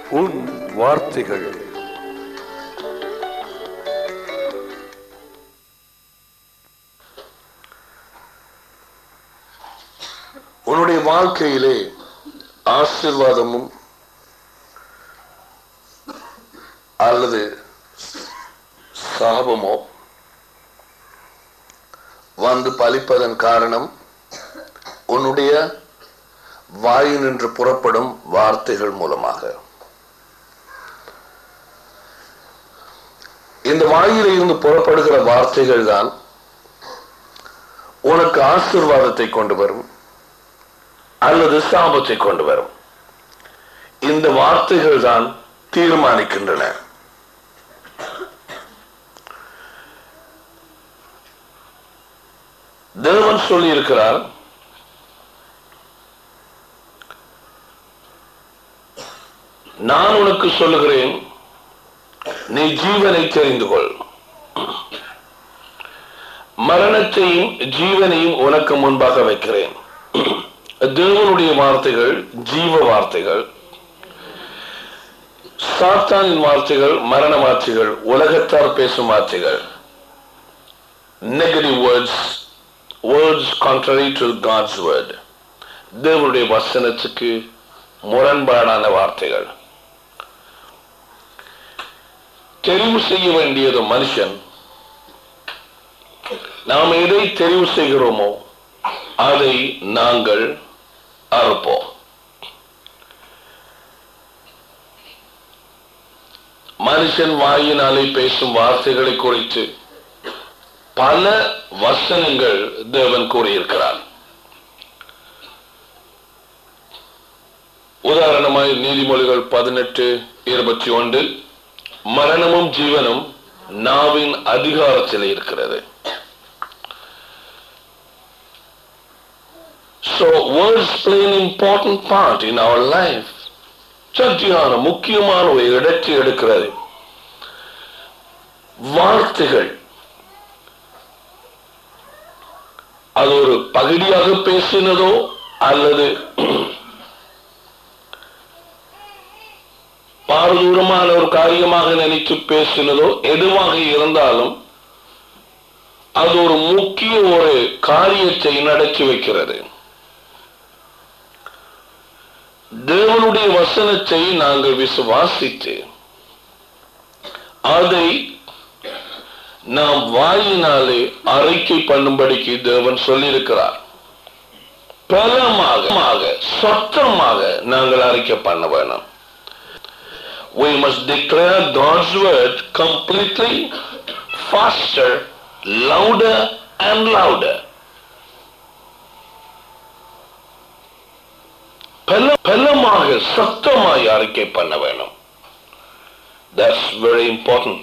உன் வார்த்தைகள் உன்னுடைய வாழ்க்கையிலே ஆசீர்வாதமும் அல்லது சாபமோ வந்து பலிப்பதன் காரணம் உன்னுடைய வாயினின்று புறப்படும் வார்த்தைகள் மூலமாக இந்த வாயிலிருந்து இருந்து புறப்படுகிற வார்த்தைகள் தான் உனக்கு ஆசீர்வாதத்தை கொண்டு வரும் அல்லது சாபத்தை கொண்டு வரும் இந்த வார்த்தைகள் தான் தீர்மானிக்கின்றன தேவன் சொல்லி இருக்கிறார் நான் உனக்கு சொல்லுகிறேன் நீ ஜீவனை தெரிந்து கொள் மரணத்தையும் ஜீவனையும் உனக்கு முன்பாக வைக்கிறேன் தேவனுடைய வார்த்தைகள் ஜீவ வார்த்தைகள் சாத்தானின் வார்த்தைகள் மரண வார்த்தைகள் உலகத்தார் பேசும் வார்த்தைகள் negative words words contrary to God's word தேவனுடைய வசனத்துக்கு முரண்பாடான வார்த்தைகள் தெரிவு செய்ய வேண்டியது மனுஷன் நாம் எதை தெரிவு செய்கிறோமோ அதை நாங்கள் அறுப்போம் மனுஷன் வாயினாலே பேசும் வார்த்தைகளை குறித்து பல வசனங்கள் தேவன் கூறியிருக்கிறார் உதாரணமாய் நீதிமொழிகள் பதினெட்டு இருபத்தி ஒன்று மரணமும் ஜீவனும் நாவின் அதிகாரத்தில் இருக்கிறது So words play an important part in our life. சக்தியான முக்கியமான ஒரு இடத்தை எடுக்கிறது வார்த்தைகள் அது ஒரு பகுதியாக பேசினதோ அல்லது பாரதூரமான ஒரு காரியமாக நினைத்து பேசினதோ எதுவாக இருந்தாலும் அது ஒரு முக்கிய ஒரு காரியத்தை நடத்தி வைக்கிறது தேவனுடைய வசனத்தை நாங்கள் விசுவாசித்து அதை நாம் வாயினாலே அறிக்கை பண்ணும்படிக்கு தேவன் சொல்லியிருக்கிறார் பலமாக சத்தமாக நாங்கள் அறிக்கை பண்ண வேணும் we must declare God's word completely faster, louder and louder. பல பலமாக சத்தமாய் அறிக்கை பண்ண வேணும் that's very important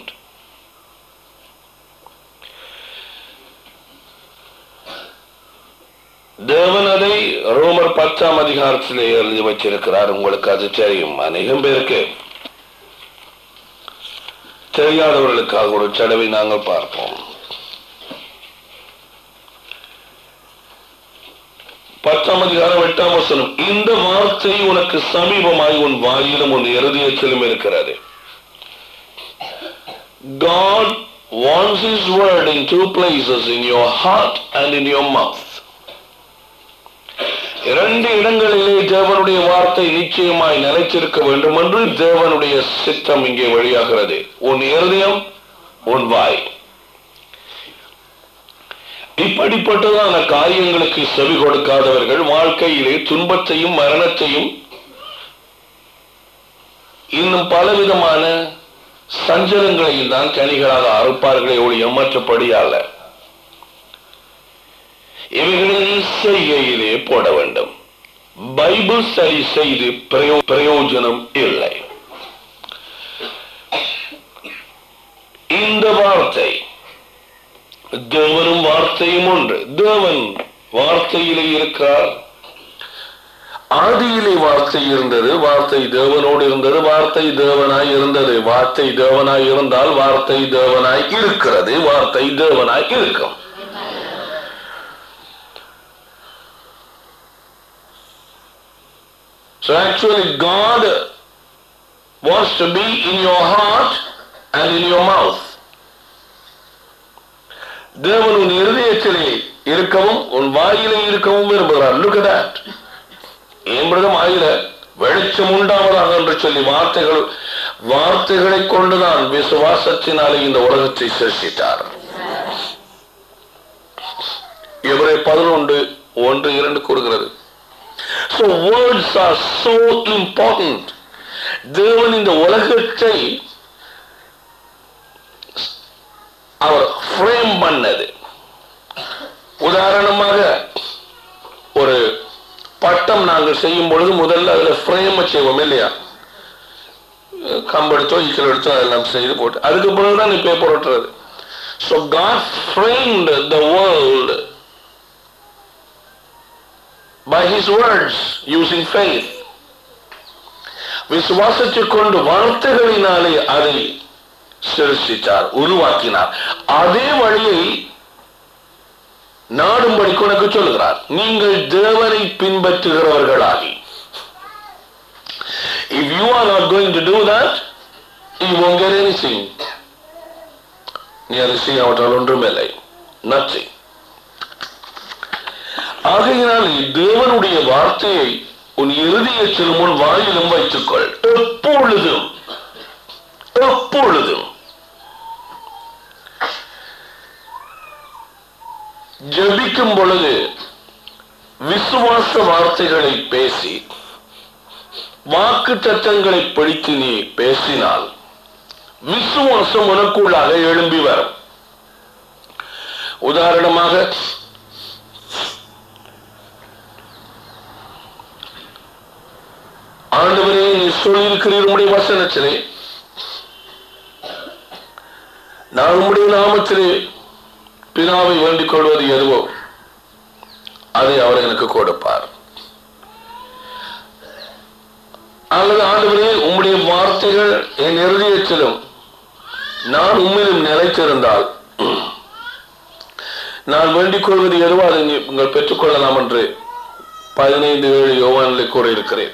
தேவன் அதை ரோமர் பத்தாம் அதிகாரத்திலே எழுதி வச்சிருக்கிறார் உங்களுக்கு அது தெரியும் அநேகம் பேருக்கு தெரியாதவர்களுக்காக ஒரு தடவை நாங்கள் பார்ப்போம் பத்தாம் அதிகாரம் எட்டாம் வசனம் இந்த வார்த்தை உனக்கு சமீபமாய் உன் வாயிலும் உன் இருதயத்திலும் இருக்கிறது God wants His word in two places, in your heart and in your mouth. இரண்டு இடங்களிலே தேவனுடைய வார்த்தை நிச்சயமாய் நிலைத்திருக்க வேண்டும் என்று தேவனுடைய சித்தம் இங்கே வழியாகிறது உன் இருதயம் உன் வாய் இப்படிப்பட்டதான காரியங்களுக்கு செவி கொடுக்காதவர்கள் வாழ்க்கையிலே துன்பத்தையும் மரணத்தையும் இன்னும் பலவிதமான சஞ்சலங்களையும் தான் கனிகளாக அறுப்பார்களே ஒழிய மற்றபடி அல்ல இவைகளின் செய்கையிலே போட வேண்டும் பைபிள் சரி செய்து பிரயோ- பிரயோஜனம் இல்லை இந்த வார்த்தை தேவனும் வார்த்தையும் ஒன்று தேவன் வார்த்தையிலே இருக்கிறார் ஆதியிலே வார்த்தை இருந்தது வார்த்தை தேவனோடு இருந்தது வார்த்தை தேவனாய் இருந்தது வார்த்தை தேவனாய் இருந்தால் வார்த்தை தேவனாய் இருக்கிறது வார்த்தை தேவனாய் இருக்கும் So actually God wants to be in your heart and in your mouth. தேவன் உன் இருதயத்திலே இருக்கவும் உன் வாயிலே இருக்கவும் விரும்புகிறார் லுக் தட் என்பதும் ஆயிர வெளிச்சம் உண்டாவதாக என்று சொல்லி வார்த்தைகள் வார்த்தைகளை கொண்டுதான் விசுவாசத்தினாலே இந்த உலகத்தை சிருஷ்டித்தார் இவரை பதினொன்று ஒன்று இரண்டு கூறுகிறது So words are so important. தேவன் இந்த உலகத்தை அவர் ஃப்ரேம் பண்ணது உதாரணமாக ஒரு பட்டம் நாங்கள் செய்யும் பொழுது முதல்ல அதுல ஃப்ரேம் செய்வோம் இல்லையா கம்பெடுத்தோ ஈக்கல் எடுத்தோ அதெல்லாம் செய்து போட்டு அதுக்கு பிறகுதான் நீ பேப்பர் ஒட்டுறது so God framed the world by his words using faith விசுவாசத்தைக் கொண்டு வார்த்தைகளினாலே அதை சிருஷ்டித்தார் உருவாக்கினார் அதே வழியை நாடும்படி உனக்கு சொல்கிறார் நீங்கள் தேவனை பின்பற்றுகிறவர்களாகி if you are not going to do that you won't get anything நீ அதை செய்யாவிட்டால் ஒன்றுமில்லை nothing ஆகையினால் தேவனுடைய வார்த்தையை உன் இருதயத்தில் முன் வாயிலும் வைத்துக்கொள் எப்பொழுதும் எப்பொழுதும் ஜெபிக்கும் பொழுது விசுவாச வார்த்தைகளை பேசி வாக்கு தத்தங்களை பிடித்து நீ பேசினால் விசுவாசம் உனக்குள்ளாக எழும்பி வரும் உதாரணமாக ஆண்டவரே நீ சொல்லியிருக்கிறீர் உம்முடைய வசனத்திலே நான் உம்முடைய நாமத்திலே பிதாவை வேண்டிக் கொள்வது எதுவோ அதை அவர் எனக்கு கொடுப்பார் அல்லது ஆண்டவரே உம்முடைய வார்த்தைகள் என் இருதயத்திலும் நான் உண்மையிலும் நிலைத்திருந்தால் நான் வேண்டிக் கொள்வது எதுவோ அதை நீங்கள் பெற்றுக்கொள்ளலாம் என்று பதினைந்து ஏழு யோவானிலே கூறியிருக்கிறேன்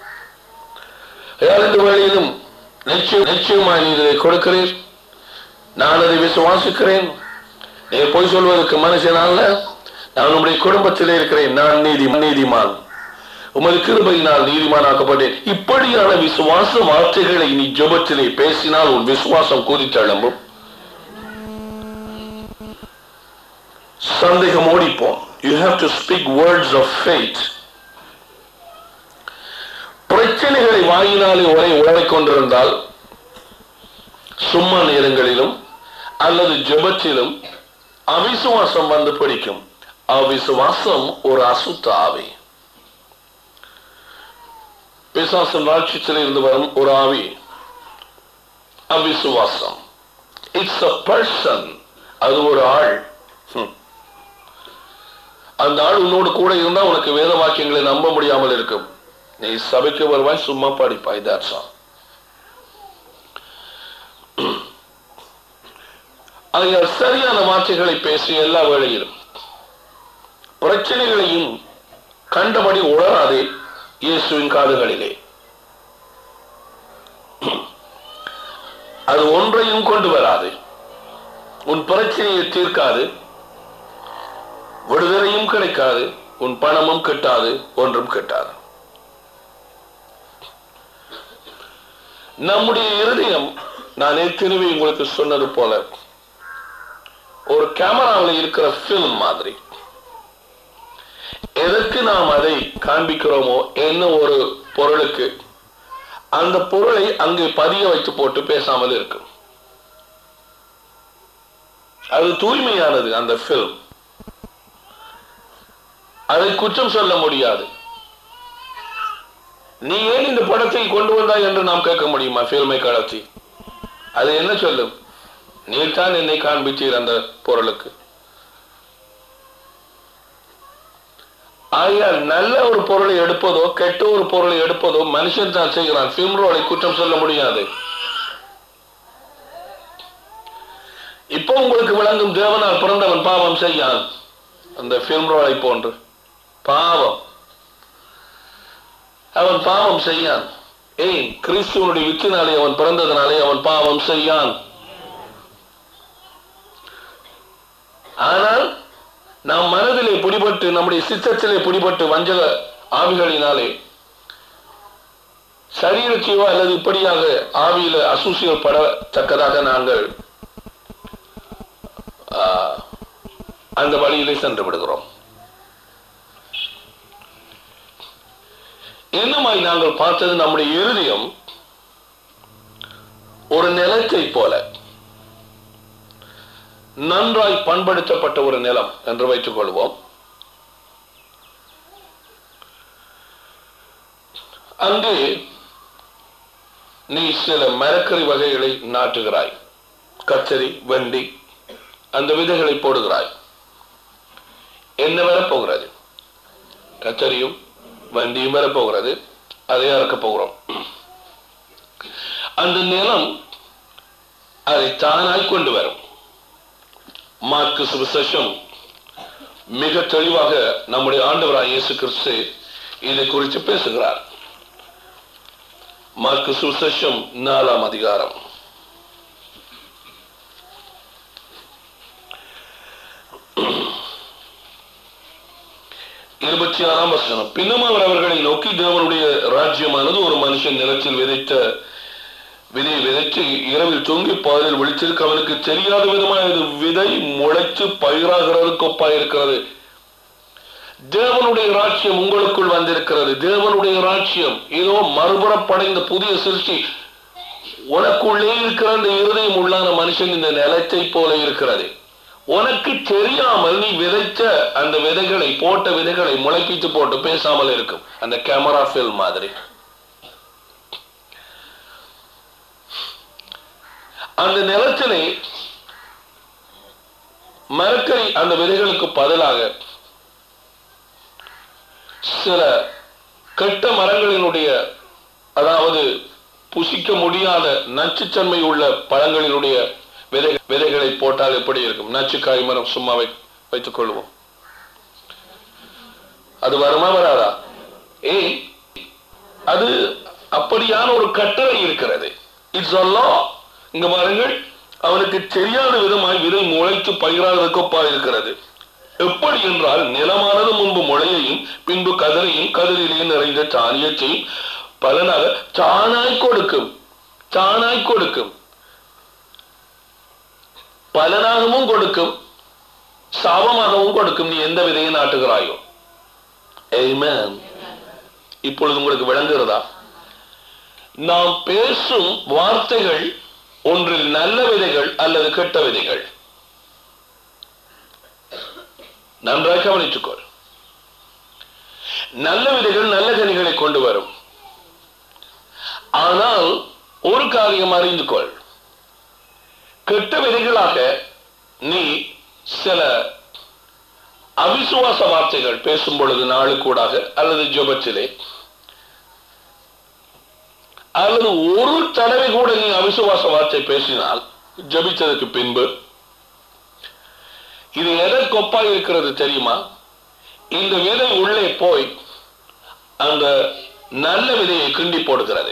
இந்த வேளையிலும் நிச்சயம் நிச்சயமாய் நீர் இதை கொடுக்கிறீர் நான் அதை விசுவாசிக்கிறேன் நீ பொய் சொல்வதற்கு மனுஷன் அல்ல நான் உங்களுடைய குடும்பத்திலே இருக்கிறேன் நான் நீதி நீதிமான் உமது கிருபையினால் நீதிமான் ஆக்கப்பட்டேன் இப்படியான விசுவாச வார்த்தைகளை நீ ஜெபத்திலே பேசினால் உன் விசுவாசம் கூறித்தழும்பும் சந்தேகம் ஓடிப்போம் you have to speak words of faith பிரச்சனைகளை வாயினாலே ஒரே உழவைக் கொண்டிருந்தால் சும்மா நேரங்களிலும் அல்லது ஜெபத்திலும் அவிசுவாசம் வந்து பிடிக்கும் அவிசுவாசம் ஒரு அசுத்த ஆவி பிசாசம் ராட்சியத்தில் இருந்து வரும் ஒரு ஆவி அவிசுவாசம் இட்ஸ் அ பர்சன் அது ஒரு ஆள் ஹம். அந்த ஆள் உன்னோடு கூட இருந்தா உனக்கு வேத வாக்கியங்களை நம்ப முடியாமல் இருக்கும் நீ சபைக்கு வருவாய் சும்மா படிப்பாய் that's all. ஆகையால் சரியான வார்த்தைகளை பேசி எல்லா வேளையிலும் பிரச்சனைகளையும் கண்டபடி உணராதே இயேசுவின் காதுகளிலே அது ஒன்றையும் கொண்டு வராது உன் பிரச்சனையை தீர்க்காது விடுதலையும் கிடைக்காது உன் பணமும் கிட்டாது ஒன்றும் கிட்டாது நம்முடைய இருதயம் நான் ஏற்கனவே உங்களுக்கு சொன்னது போல ஒரு கேமராவில் இருக்கிற பிலிம் மாதிரி எதற்கு நாம் அதை காண்பிக்கிறோமோ என்ன ஒரு பொருளுக்கு அந்த பொருளை அங்கே பதிய வைத்து போட்டு பேசாமல் இருக்கும் அது தூய்மையானது அந்த பிலிம் அதை குற்றம் சொல்ல முடியாது நீ ஏன் இந்த படத்தை கொண்டு வந்தாய் என்று நாம் கேட்க முடியுமா பில்மை கலத்தி அது என்ன சொல்லும் நீர்தான் என்னை காண்பித்தீர் அந்த பொருளுக்கு ஆகையால் நல்ல ஒரு பொருளை எடுப்பதோ கெட்ட ஒரு பொருளை எடுப்பதோ மனுஷன் தான் செய்கிறான் பிலிம் ரோலை குற்றம் சொல்ல முடியாது இப்போ உங்களுக்கு விளங்கும் தேவனால் பிறந்தவன் பாவம் செய்யான் அந்த பிலிம் ரோலை போன்று பாவம் அவன் பாவம் செய்யான் ஏன் கிறிஸ்துவனுடைய வித்தினாலே அவன் பிறந்ததனாலே அவன் பாவம் செய்யான் ஆனால் நாம் மனதிலே பிடிபட்டு நம்முடைய சித்தத்திலே பிடிபட்டு வஞ்சக ஆவிகளினாலே சரீரத்தையோ அல்லது இப்படியாக ஆவியில அசூசியல் படத்தக்கதாக நாங்கள் ஆ, அந்த வழியிலே சென்று விடுகிறோம் இன்னுமாய் நாங்கள் பார்த்தது நம்முடைய இருதயம் ஒரு நிலத்தை போல நன்றாய் பண்படுத்தப்பட்ட ஒரு நிலம் என்று வைத்துக் கொள்வோம் அங்கே நீ சில மரக்கறி வகைகளை நாட்டுகிறாய் கச்சரி வெண்டி அந்த விதைகளை போடுகிறாய் என்ன வரப்போகிறது கச்சரியும் வண்டியும் வரப்போகிறது அதை அறுக்கப் போகிறோம் அந்த நிலம் அதை தானாய் கொண்டு வரும் மார்க்கு சுவிசேஷம் மிக தெளிவாக நம்முடைய ஆண்டவராய் இயேசு கிறிஸ்து இதை குறித்து பேசுகிறார் மார்க்கு சுவிசேஷம் நாலாம் அதிகாரம் இருபத்தி ஆறாம் வசனம் பின்னும் அவர் அவர்களை நோக்கி தேவனுடைய ராஜ்யமானது ஒரு மனுஷன் நிலத்தில் விதைத்த விதையை விதைத்து இரவில் தூங்கி பாலில் விழித்திருக்க அவனுக்கு தெரியாத விதமாக இது விதை முளைத்து பயிராகிறதுக்கு ஒப்பாயிருக்கிறது தேவனுடைய ராஜ்யம் உங்களுக்குள் வந்திருக்கிறது தேவனுடைய ராஜ்யம் ஏதோ மறுபுறப்படைந்த புதிய சிருஷ்டி உனக்குள்ளே இருக்கிற அந்த இருதயம் உள்ளான மனுஷன் இந்த நிலத்தை போல இருக்கிறது உனக்கு தெரியாமல் நீ விதைத்த அந்த விதைகளை போட்ட விதைகளை முளைப்பித்து போட்டு பேசாமல் இருக்கும் அந்த கேமரா ஃபில் மாதிரி அந்த நிலத்திலே மரக்கறி அந்த விதைகளுக்கு பதிலாக சில கெட்ட மரங்களினுடைய அதாவது புசிக்க முடியாத நச்சுத்தன்மை உள்ள பழங்களினுடைய விதை விதைகளை போட்டால் எப்படி இருக்கும் நச்சுக்காய் மரம் சும்மா வை வைத்துக் கொள்வோம் அது வருமா வராதா ஏன் அது அப்படியான ஒரு கட்டளை இருக்கிறது இட்ஸ் அல்லா இங்க பாருங்கள் அவனுக்கு தெரியாத விதமாய் விதை முளைத்து பயிராதற்கொப்பா இருக்கிறது எப்படி என்றால் நிலமானது முன்பு முளையையும் பின்பு கதிரையும் கதிரிலே நிறைந்த தானியத்தையும் பலனாக தானாய் கொடுக்கும் தானாய் கொடுக்கும் பலனாகவும் கொடுக்கும் சாபமாகவும் கொடுக்கும் நீ எந்த விதையை நாட்டுகிறாயோ Amen. இப்பொழுது உங்களுக்கு விளங்குகிறதா நாம் பேசும் வார்த்தைகள் ஒன்றில் நல்ல விதைகள் அல்லது கெட்ட விதைகள் நன்றாக கவனித்துக்கொள் நல்ல விதைகள் நல்ல கனிகளை கொண்டு வரும் ஆனால் ஒரு காரியம் அறிந்து கொள் கெட்ட விதைகளாக நீ சில அவிசுவாச வார்த்தைகள் பேசும் பொழுது நாளுக்கூடாக அல்லது ஜெபத்திலே அல்லது ஒரு தடவை கூட நீ அவிசுவாச வார்த்தை பேசினால் ஜெபித்ததற்கு பின்பு இது எதற்கொப்பா இருக்கிறது தெரியுமா இந்த விதை உள்ளே போய் அந்த நல்ல விதையை கிண்டி போடுகிறது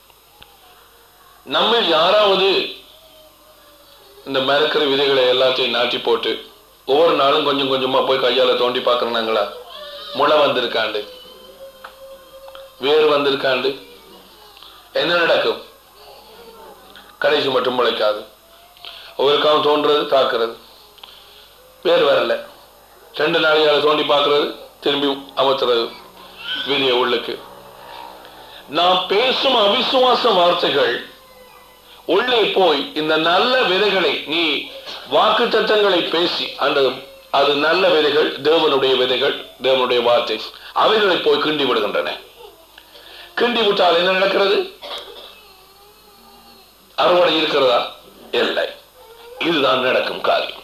நம்ம யாராவது இந்த மரக்கறி விதைகளை எல்லாத்தையும் நாட்டி போட்டு ஒவ்வொரு நாளும் கொஞ்சம் கொஞ்சமா போய் கையால தோண்டி பார்க்கறாங்களா முளை வந்திருக்காண்டு வேர் வந்திருக்காண்டு என்ன நடக்கும் கடைசி மட்டும் முளைக்காது ஒவ்வொருக்காவும் தோன்றது தாக்குறது வேர் வரல ரெண்டு நாளையால தோண்டி பார்க்கறது திரும்பி அமர்த்துறது விதிய உள்ளுக்கு நாம் பேசும் அவிசுவாச வார்த்தைகள் உள்ளே போய் இந்த நல்ல விதைகளை நீ வாக்கு தத்தங்களை பேசி அந்த அது நல்ல விதைகள் தேவனுடைய விதைகள் தேவனுடைய வார்த்தை அவைகளை போய் கிண்டி விடுகின்றன கிண்டி விட்டால் என்ன நடக்கிறது அறுவடை இருக்கிறதா இல்லை இதுதான் நடக்கும் காரியம்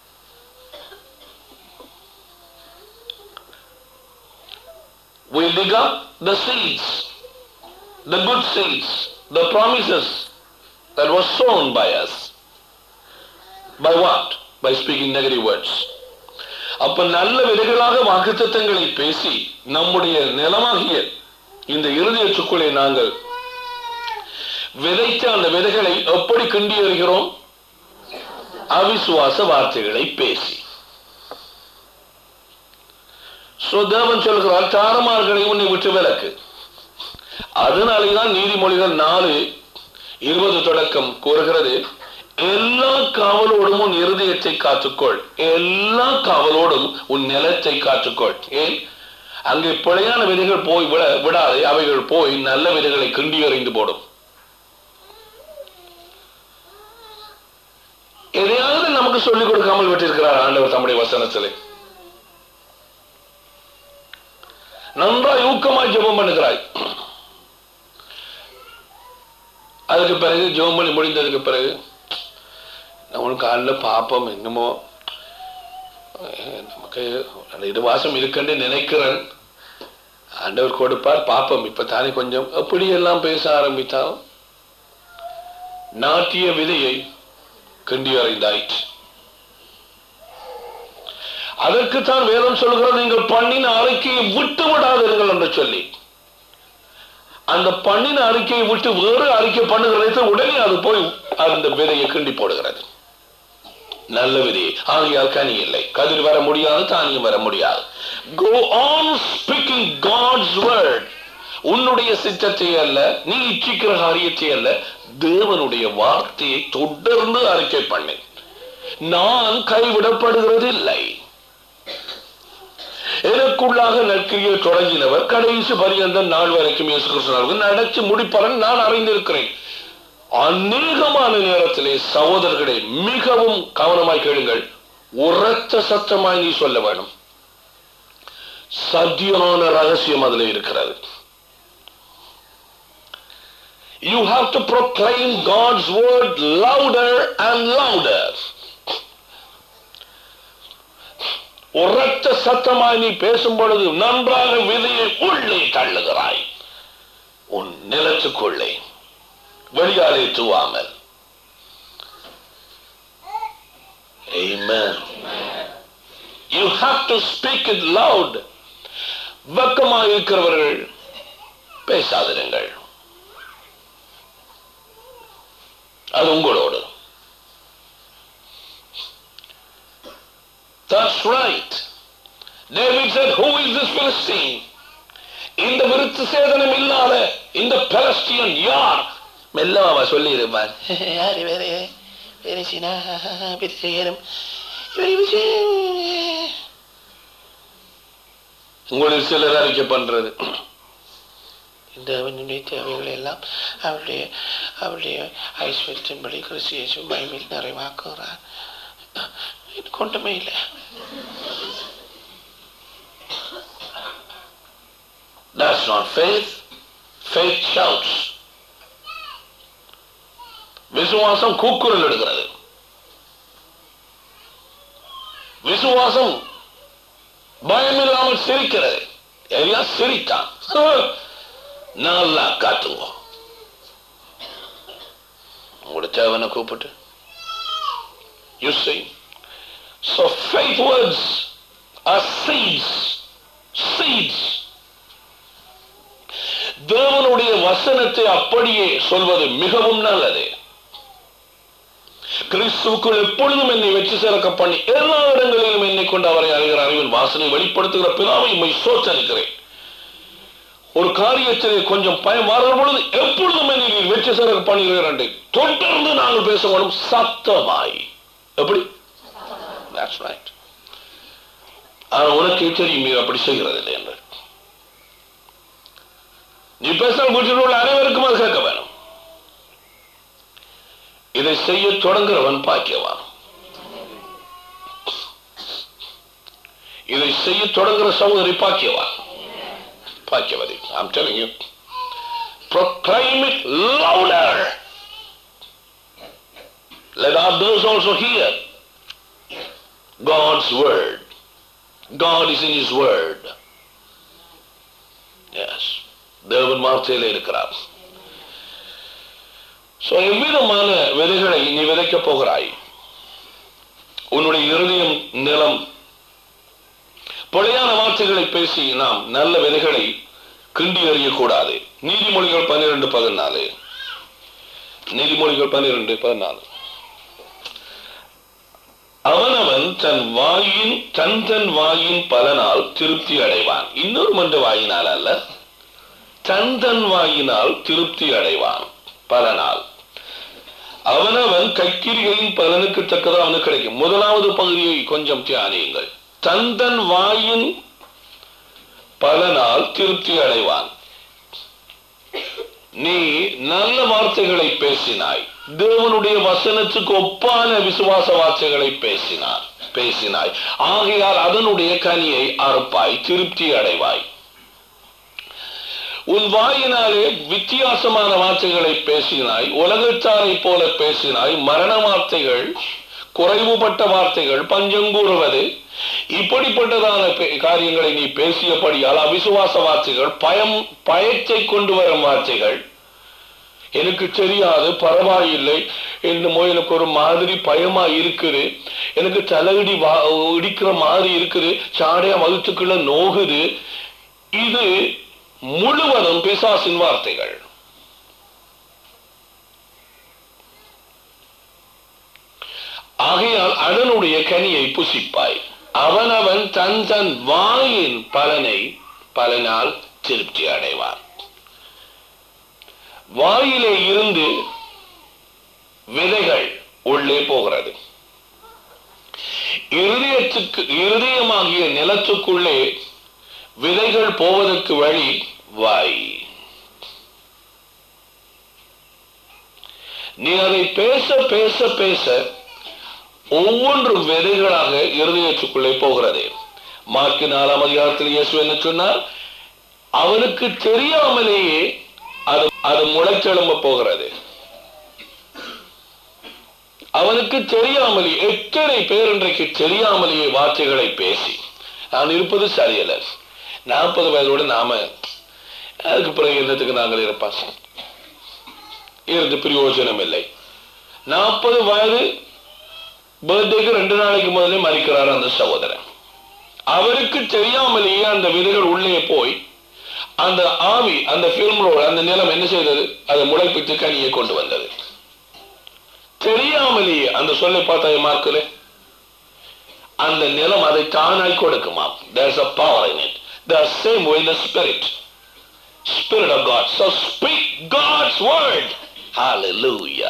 we dig up the seeds, the good seeds, the promises that was sown by us. By what? By speaking negative words. அப்ப நல்ல விதைகளாக வாக்குத்தத்தங்களை பேசி நம்முடைய நிலமாகிய இந்த இருதயத்துக்குள்ளே நாங்கள் விதைத்த அந்த விதைகளை எப்படி கிண்டி எறிகிறோம் அவிசுவாச வார்த்தைகளை பேசி So, தேவன் சொல்கிறார் தாரமார்களை உன்னை விட்டு விலக்கு அதனாலேதான் நீதிமொழிகள் நாலு இருபது தொடக்கம் கூறுகிறது எல்லா காவலோடும் உன் இருதயத்தை காத்துக்கொள் எல்லா காவலோடும் உன் நிலத்தை காத்துக்கொள் ஏன் அங்கே பிழையான விதைகள் போய் விட விடாதே அவைகள் போய் நல்ல விதைகளை கிண்டி எறிந்து போடும் எதையாவது நமக்கு சொல்லிக் கொடுக்காமல் விட்டிருக்கிறார் ஆண்டவர் தம்முடைய வசனத்திலே நன்றாய் ஊக்கமாய் ஜெபம் பண்ணுகிறாய் அதுக்கு பிறகு ஜெபம் பண்ணி முடிந்ததுக்கு பிறகு நம்மளுக்கு காலில் பாப்போம் என்னமோ அஹ், நமக்கு ரெண்டு மாசம் இருக்குன்னு நினைக்கிறேன் ஆண்டவர் கொடுப்பார் பாப்போம் இப்ப தானே கொஞ்சம் எப்படியெல்லாம் பேச ஆரம்பித்தால் நாட்டிய விதையை கிண்டி அறிந்தாயிற்று அதற்குத்தான் வேதம் சொல்கிறது நீங்கள் பண்ணின அறிக்கையை விட்டு விடாதீர்கள் என்று சொல்லி அந்த பண்ணின அறிக்கையை விட்டு வேறு அறிக்கை பண்ணுகிறது உடனே அது போய் அந்த விதையை கிண்டி போடுகிறது நல்ல விதையை ஆகையால் கனி இல்லை கதிர் வர முடியாது தானியம் வர முடியாது go on speaking God's word உன்னுடைய சித்தத்தை அல்ல நீ இச்சிக்கிற காரியத்தை அல்ல தேவனுடைய வார்த்தையை தொடர்ந்து அறிக்கை பண்ணு நான் கைவிடப்படுகிறது இல்லை எனக்குள்ளாக நற்கிரியை தொடங்கினவர் கடைசி பரியந்த நாள் வரைக்கும் இயேசு கிறிஸ்துவாவுக்கு நடத்தி முடிப்பவன் நான் அறிந்திருக்கிறேன் அநேகமான நேரத்திலே சகோதரர்களே மிகவும் கவனமாய் கேளுங்கள் உரத்த சத்தமாய் நீ சொல்ல வேணும் சத்தியமான ரகசியம் அதில் இருக்கிறது You have to proclaim God's word louder and louder. உரத்த சத்தமாய் நீ பேசும் பொழுது நன்றாக விதையை உள்ளே தள்ளுகிறாய் உன் நிலத்துக்குள்ளே வெளியாலே தூவாமல் Amen. You have to speak it loud. வெக்கமாக இருக்கிறவர்கள் பேசாதிருங்கள் அது உங்களோடு That's right. David said, Who is this Philistine? இந்த விருத்து சேதனம் இல்லாத இந்த பெலஸ்டியன் யார் மெல்லவா சொல்லி இருப்பார் யாரு வேற வேற சீனா பெருசேரும் இவர் இவர் உங்களில் சிலர் அறிக்கை பண்றது இந்த அவனுடைய தேவைகளை எல்லாம் அவருடைய அவருடைய ஐஸ்வர்யத்தின்படி கிறிஸ்து இயேசு மகிமையில் நிறைவாக்குகிறார் எனக்கு ஒன்றுமே இல்லை That's not faith. Faith shouts. விசுவாசம் கூக்குரல் எடுக்கிறது விசுவாசம் பயமில்லாமல் சிரிக்கிறது எல்லாம் சிரித்தான் நல்லா காட்டுவோம் உங்களோட தேவனை கூப்பிட்டு You see? So faith words are seeds. Seeds. தேவனுடைய வசனத்தை அப்படியே சொல்வது மிகவும் நல்லது கிறிஸ்துவுக்குள் எப்பொழுதும் என்னை வெற்றி சிறக்க பண்ணி எல்லா இடங்களிலும் என்னை கொண்டு அவரை அறிகிற அறிவின் வாசனை வெளிப்படுத்துகிற பிதாவை உண்மை சோத்தரிக்கிறேன் ஒரு காரியத்திலே கொஞ்சம் பயம் வர பொழுது எப்பொழுதும் என்னை நீர் வெற்றி சிறக்க பண்ணுகிறேன் என்று தொடர்ந்து நாங்கள் பேச வேணும் சத்தமாய் எப்படி That's right. ஆனா உனக்கு தெரியும் நீர் அப்படி செய்கிறதில்லை என்று நீ பேசுற வீட்டில் உள்ள அனைவருக்கும் அது கேட்க வேணும் இதை செய்ய தொடங்குறவன் பாக்கியவான் இதை செய்ய தொடங்குற சகோதரி பாக்கியவான் பாக்கியவதி I'm telling you proclaim it louder let others also hear God's word God is in his word yes தேவன் வார்த்தையில இருக்கிறார் சோ எவ்விதமான விதைகளை நீ விதைக்கப் போகிறாய் உன்னுடைய இருதயம் நிலம் பொழையான வார்த்தைகளை பேசி நாம் நல்ல விதைகளை கிண்டி எறியக்கூடாது நீதிமொழிகள் பன்னிரண்டு பதினாலு நீதிமொழிகள் பன்னிரண்டு பதினாலு அவனவன் தன் வாயின் தன் தன் வாயின் பலனால் திருப்தி அடைவான் இன்னொரு மன்ற வாயினால் அல்ல தன் தன் வாயினால் திருப்தி அடைவான் பலனால் அவனவன் கைக்கிரிகளின் பலனுக்கு தக்கதாக அவனுக்கு கிடைக்கும் முதலாவது பகுதியை கொஞ்சம் தியானியுங்கள் தன் தன் வாயின் பலனால் திருப்தி அடைவான் நீ நல்ல வார்த்தைகளை பேசினாய் தேவனுடைய வசனத்துக்கு ஒப்பான விசுவாச வார்த்தைகளை பேசினார் பேசினாய் ஆகையால் அதனுடைய கனியை அறுப்பாய் திருப்தி அடைவாய் உன் வாயினாலே வித்தியாசமான வார்த்தைகளை பேசினாய் உலகத்தாரை போல பேசினாய் மரண வார்த்தைகள் குறைவுபட்ட வார்த்தைகள் பஞ்சங்கூறுவது இப்படிப்பட்டதான பே- காரியங்களை நீ பேசியபடியால் அவிசுவாச வார்த்தைகள் பயம் பயத்தை கொண்டு வரும் வார்த்தைகள் எனக்கு தெரியாது பரவாயில்லை என்னமோ எனக்கு ஒரு மாதிரி பயமா இருக்குது எனக்கு தலையிடி வா- இடிக்கிற மாதிரி இருக்குது சாடையா வகுத்துக்குள்ள நோகுது இது முழுவதும் பிசாசின் வார்த்தைகள் ஆகையால் அதனுடைய கனியை புசிப்பாய் அவனவன் தன் தன் வாயின் பலனை பலனால் திருப்தி அடைவான் வாயிலே இருந்து விதைகள் உள்ளே போகிறது இருதயத்துக்கு இருதயமாகிய நிலத்துக்குள்ளே விதைகள் போவதற்கு வழி வாய் நீ அதை பேச பேச பேச ஒவ்வொன்றும் விதைகளாக இருதயத்துக்குள்ளே போகிறது மார்க்கு நாலாம் அதிகாரத்தில் இயேசு என்ன சொன்னார் அவனுக்கு தெரியாமலேயே அது அது முளைச்செழும்ப போகிறது அவனுக்கு தெரியாமலே எத்தனை பேர் இன்றைக்கு தெரியாமலேயே வார்த்தைகளை பேசி நான் இருப்பது சரியல்ல நாற்பது வயதோடு நாம அதுக்கு பிறகு என்னத்துக்கு நாங்கள் இருப்போம் இருந்து பிரயோஜனம் இல்லை நாற்பது வயது பர்த்டேக்கு ரெண்டு நாளைக்கு முதலே மறிக்கிறார் அந்த சகோதரன் அவருக்கு தெரியாமலேயே அந்த விதைகள் உள்ளே போய் அந்த ஆவி அந்த ஃபில்ம் ரோல் அந்த நிலம் என்ன செய்தது அதை முளைப்பித்து கனியை கொண்டு வந்தது தெரியாமலேயே அந்த சொல்லை பார்த்தா மார்க்கல அந்த நிலம் அதை தானாய் கொடுக்குமாம் there's a power in it the same way in the spirit spirit of god so speak god's word hallelujah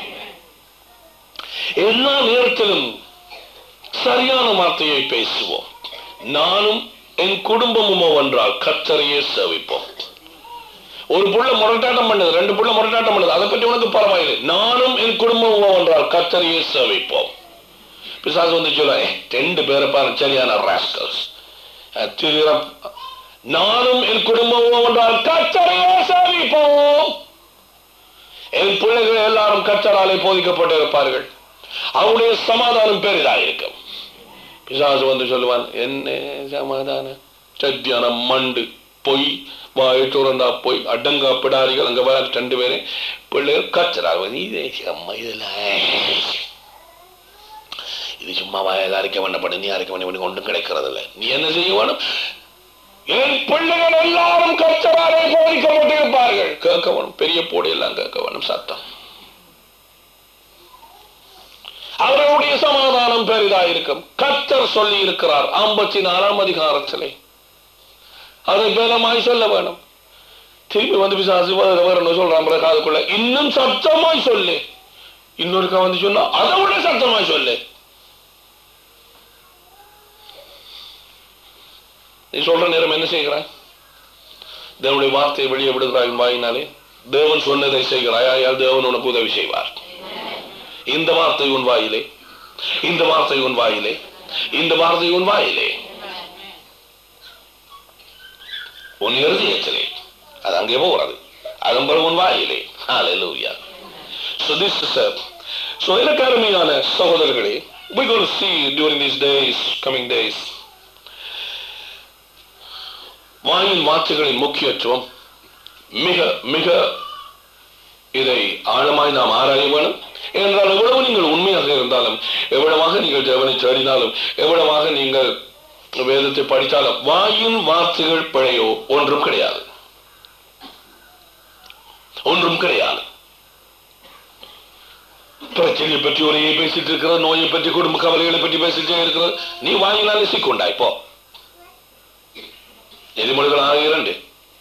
எல்லா நேரத்திலும் சரியான வார்த்தையை பேசுவோம் நானும் என் குடும்பமுமோ ஒன்றால் கத்தரையே சேவிப்போம் ஒரு புள்ள முரட்டாட்டம் பண்ணுது ரெண்டு புள்ள முரட்டாட்டம் பண்ணுது அதை பற்றி உனக்கு பரவாயில்லை நானும் என் குடும்பமுமோ ஒன்றால் கத்தரையே சேவிப்போம் பிசாசு வந்து சொல்ல "ஏய், ரெண்டு பேரை பாரு சரியான ராஸ்கல்ஸ் திரு நானும் என் குடும்பமும் ஒன்றால் கத்தரையே சேவிப்போம் என் பிள்ளைகள் எல்லாரும் கத்தராலே போதிக்கப்பட்டிருப்பார்கள் அவருடைய சமாதானம் பெரிதாயிருக்கும் பிசாசு வந்து சொல்லுவான் என்ன சமாதானம் சத்தியான மண்டு பொய் வாயை திறந்தா போய் அடங்கா பிடாரிகள் அங்க வர ரெண்டு பேரும் பிள்ளைகள் கத்துறாங்க இதே அம்மா இதெல்லாம் இது சும்மா வாயில் அரைக்க பண்ணப்பட நீ அரைக்க பண்ணி பண்ணி ஒன்றும் கிடைக்கிறது இல்லை நீ என்ன செய்ய வேணும் என் பிள்ளைகள் எல்லாரும் கத்தராலே போதிக்கப்பட்டிருப்பார்கள் கேட்க வேணும் பெரிய போடு எல்லாம் கேட்க வேணும் சத்தம் அவர்களுடைய சமாதானம் பெரிதாயிருக்கும் கத்தர் சொல்லி இருக்கிறார் ஐம்பத்தி நாலாம் அதிகாரத்திலே அதை பலமாய் சொல்ல வேணும் திரும்பி வந்து பிசாசு வேற வேற சொல்றான் பிறகு காதுக்குள்ள இன்னும் சத்தமாய் சொல்லு இன்னொருக்கா வந்து சொன்னா அதை விட சத்தமாய் சொல்லு நீ சொல்ற நேரம் என்ன செய்கிறாய் தேவனுடைய வார்த்தையை வெளியே விடுகிறாய் உன் வாயினாலே தேவன் சொன்னதை செய்கிறாய் ஆயால் தேவன் உனக்கு உதவி செய்வார் இந்த வார்த்தை உன் வாயிலே இந்த வார்த்தை உன் வாயிலே இந்த வார்த்தை உன் வாயிலே உன் இருதயத்திலே அது அங்கே போகிறது அதன் பிறகு உன் வாயிலே ஹalleluya so this is a so எனக்கு அருமையான சகோதரர்களே we going to see during these days coming days வாயின் வார்த்தைகளின் முக்கியத்துவம் மிக மிக இதை ஆழமாய் நாம் ஆராய வேணும் என்றால் எவ்வளவு நீங்கள் உண்மையாக இருந்தாலும் எவ்வளவாக நீங்கள் தேவனை தேடினாலும் எவ்வளவாக நீங்கள் வேதத்தை படித்தாலும் வாயின் வார்த்தைகள் பிழையோ ஒன்றும் கிடையாது ஒன்றும் கிடையாது பிரச்சனையை பற்றி ஒரே பேசிட்டு இருக்கிற நோயை பற்றி குடும்ப கவலைகளை பற்றி பேசிட்டே இருக்கிற நீ வாங்கினாலே சிக்கொண்டாய் போ நெறிமொழிகள் ஆக இரண்டு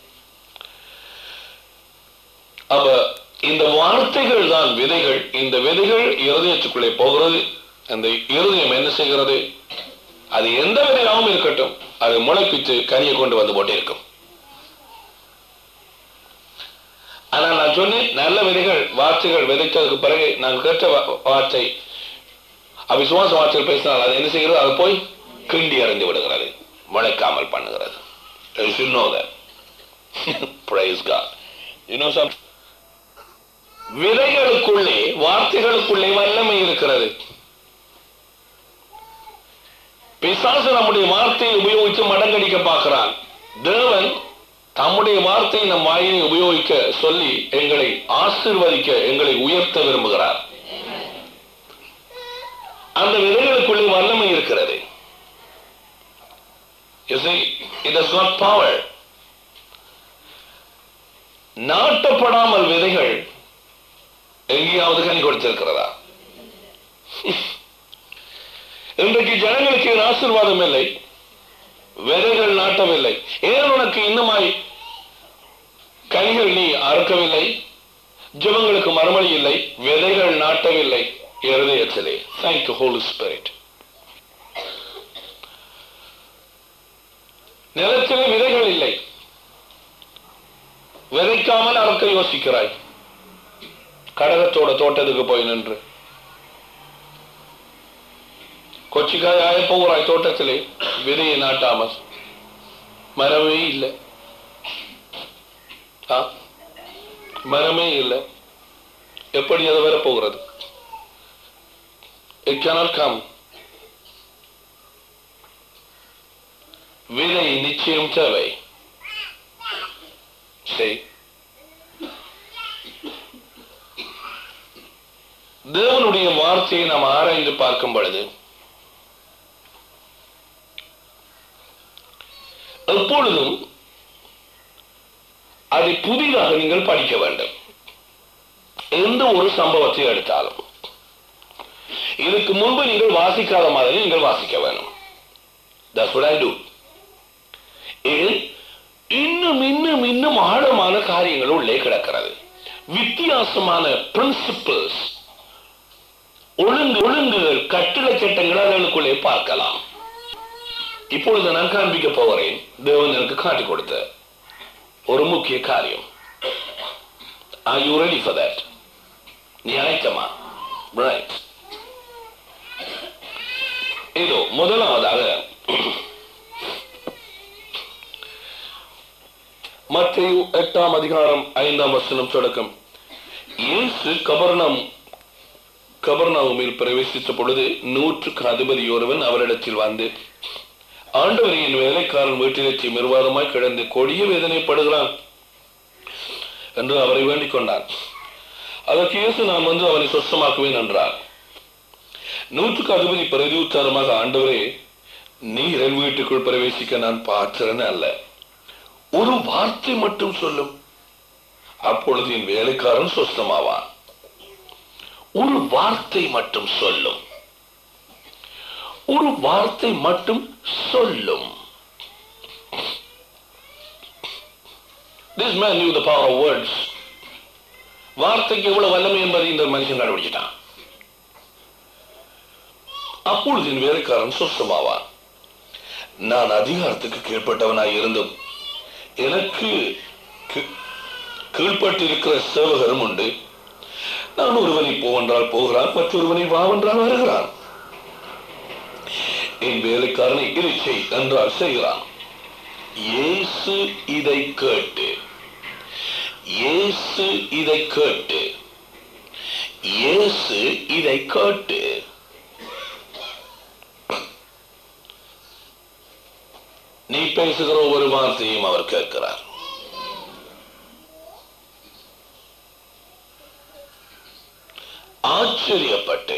அப்ப இந்த வார்த்தைகள் தான் விதைகள் இந்த விதைகள் இருதயத்துக்குள்ளே போகிறது அந்த இருதயம் என்ன செய்கிறது அது எந்த விதையாகவும் இருக்கட்டும் அது முளைப்பித்து கனியை கொண்டு வந்து போட்டே இருக்கும் ஆனா நான் சொன்னேன் நல்ல விதைகள் வார்த்தைகள் விதைத்ததுக்கு பிறகு நான் கேட்ட வா- வார்த்தை அவிசுவாச வார்த்தைகள் பேசினால் அது என்ன செய்கிறது அது போய் கிண்டி அறிந்து விடுகிறது முளைக்காமல் பண்ணுகிறது You should know that. Praise God. You know some விதைகளுக்குள்ளே வார்த்தைகளுக்குள்ளே வல்லமை இருக்கிறது பிசாசு நம்முடைய வார்த்தையை உபயோகித்து மடங்கடிக்க பார்க்கிறான் தேவன் தம்முடைய வார்த்தையை நம் வாயினை உபயோகிக்க சொல்லி எங்களை ஆசீர்வதிக்க எங்களை உயர்த்த விரும்புகிறார் அந்த விதைகளுக்குள்ளே வல்லமை இருக்கிறது You see, it has got power. நாட்டப்படாமல் விதைகள் எங்கேயாவது கனி கொடுத்திருக்கிறதா இன்றைக்கு ஜனங்களுக்கு இது ஆசீர்வாதம் இல்லை விதைகள் நாட்டவில்லை ஏன் உனக்கு இன்னுமாய் கனிகள் நீ அறுக்கவில்லை ஜெபங்களுக்கு மறுமொழி இல்லை விதைகள் நாட்டவில்லை இருதயத்திலே தேங்க் ஹோலி ஸ்பிரிட் நிலத்திலே விதைகள் இல்லை விதைக்காமல் அறுக்க யோசிக்கிறாய் கடகத்தோட தோட்டத்துக்கு போய் நின்று கொச்சிக்காய் ஆய போகிறாய் தோட்டத்திலே விதையை நாட்டாமல் மரமே இல்லை ஆ? மரமே இல்லை எப்படி அது வரப்போகிறது இட் cannot come விதை நிச்சயம் தேவை சரி தேவனுடைய வார்த்தையை நாம் ஆராய்ந்து பார்க்கும் பொழுது எப்பொழுதும் அதை புதிதாக நீங்கள் படிக்க வேண்டும் எந்த ஒரு சம்பவத்தை எடுத்தாலும் இதுக்கு முன்பு நீங்கள் வாசிக்காத மாதிரி நீங்கள் வாசிக்க வேணும் That's what I do. ஏன் இன்னும் இன்னும் இன்னும் ஆழமான காரியங்கள் உள்ளே கிடக்கிறது வித்தியாசமான பிரின்சிபிள்ஸ் ஒழுங்கு ஒழுங்குகள் கட்டளை சட்டங்கள் அதற்குள்ளே பார்க்கலாம் இப்பொழுது நான் காண்பிக்க போகிறேன் தேவன் எனக்கு காட்டிக் கொடுத்த ஒரு முக்கிய காரியம் are you ready for that நீ ஆயத்தமா ரைட் இதோ முதலாவதாக மத்தேயு எட்டாம் அதிகாரம் ஐந்தாம் வசனம் தொடக்கம் இயேசு கபர்ணம் கபர்ணாவுமில் பிரவேசித்த பொழுது நூற்றுக்கு அதிபதி ஒருவன் அவரிடத்தில் வந்து ஆண்டவரே என் வேலைக்காரன் வீட்டிலே மிருவாதமாய் கிடந்து கொடிய வேதனைப்படுகிறான் என்று அவரை வேண்டிக் கொண்டான் அதற்கு இயேசு நான் வந்து அவனை சொஸ்தமாக்குவேன் என்றார் நூற்றுக்கு அதிபதி பிரதியுத்தாரமாக ஆண்டவரே நீர் என் வீட்டுக்குள் பிரவேசிக்க நான் பார்க்கிறேன் அல்ல ஒரு வார்த்தை மட்டும் சொல்லும் அப்பொழுது என் வேலைக்காரன் சொஸ்தமாவான் ஒரு வார்த்தை மட்டும் சொல்லும் ஒரு வார்த்தை மட்டும் சொல்லும் This man knew the power of words. வார்த்தைக்கு எவ்வளவு வல்லமை என்பதை இந்த மனுஷன் கண்டுபிடிச்சிட்டான் அப்பொழுது என் வேலைக்காரன் சொஸ்தமாவான் நான் அதிகாரத்துக்கு கீழ்ப்பட்டவனாய் இருந்தும் எனக்கு கீ- கீழ்ப்பட்டிருக்கிற சேவகரும் உண்டு நான் ஒருவனை போவென்றால் போகிறான் மற்றொருவனை வாவென்றால் வருகிறான் என் வேலைக்காரனை இதை செய் என்றால் செய்கிறான் இயேசு இதை கேட்டு இயேசு இதை கேட்டு இயேசு இதை கேட்டு நீ பேசுகிற ஒரு வார்த்தையும் அவர் கேட்கிறார் ஆச்சரியப்பட்டு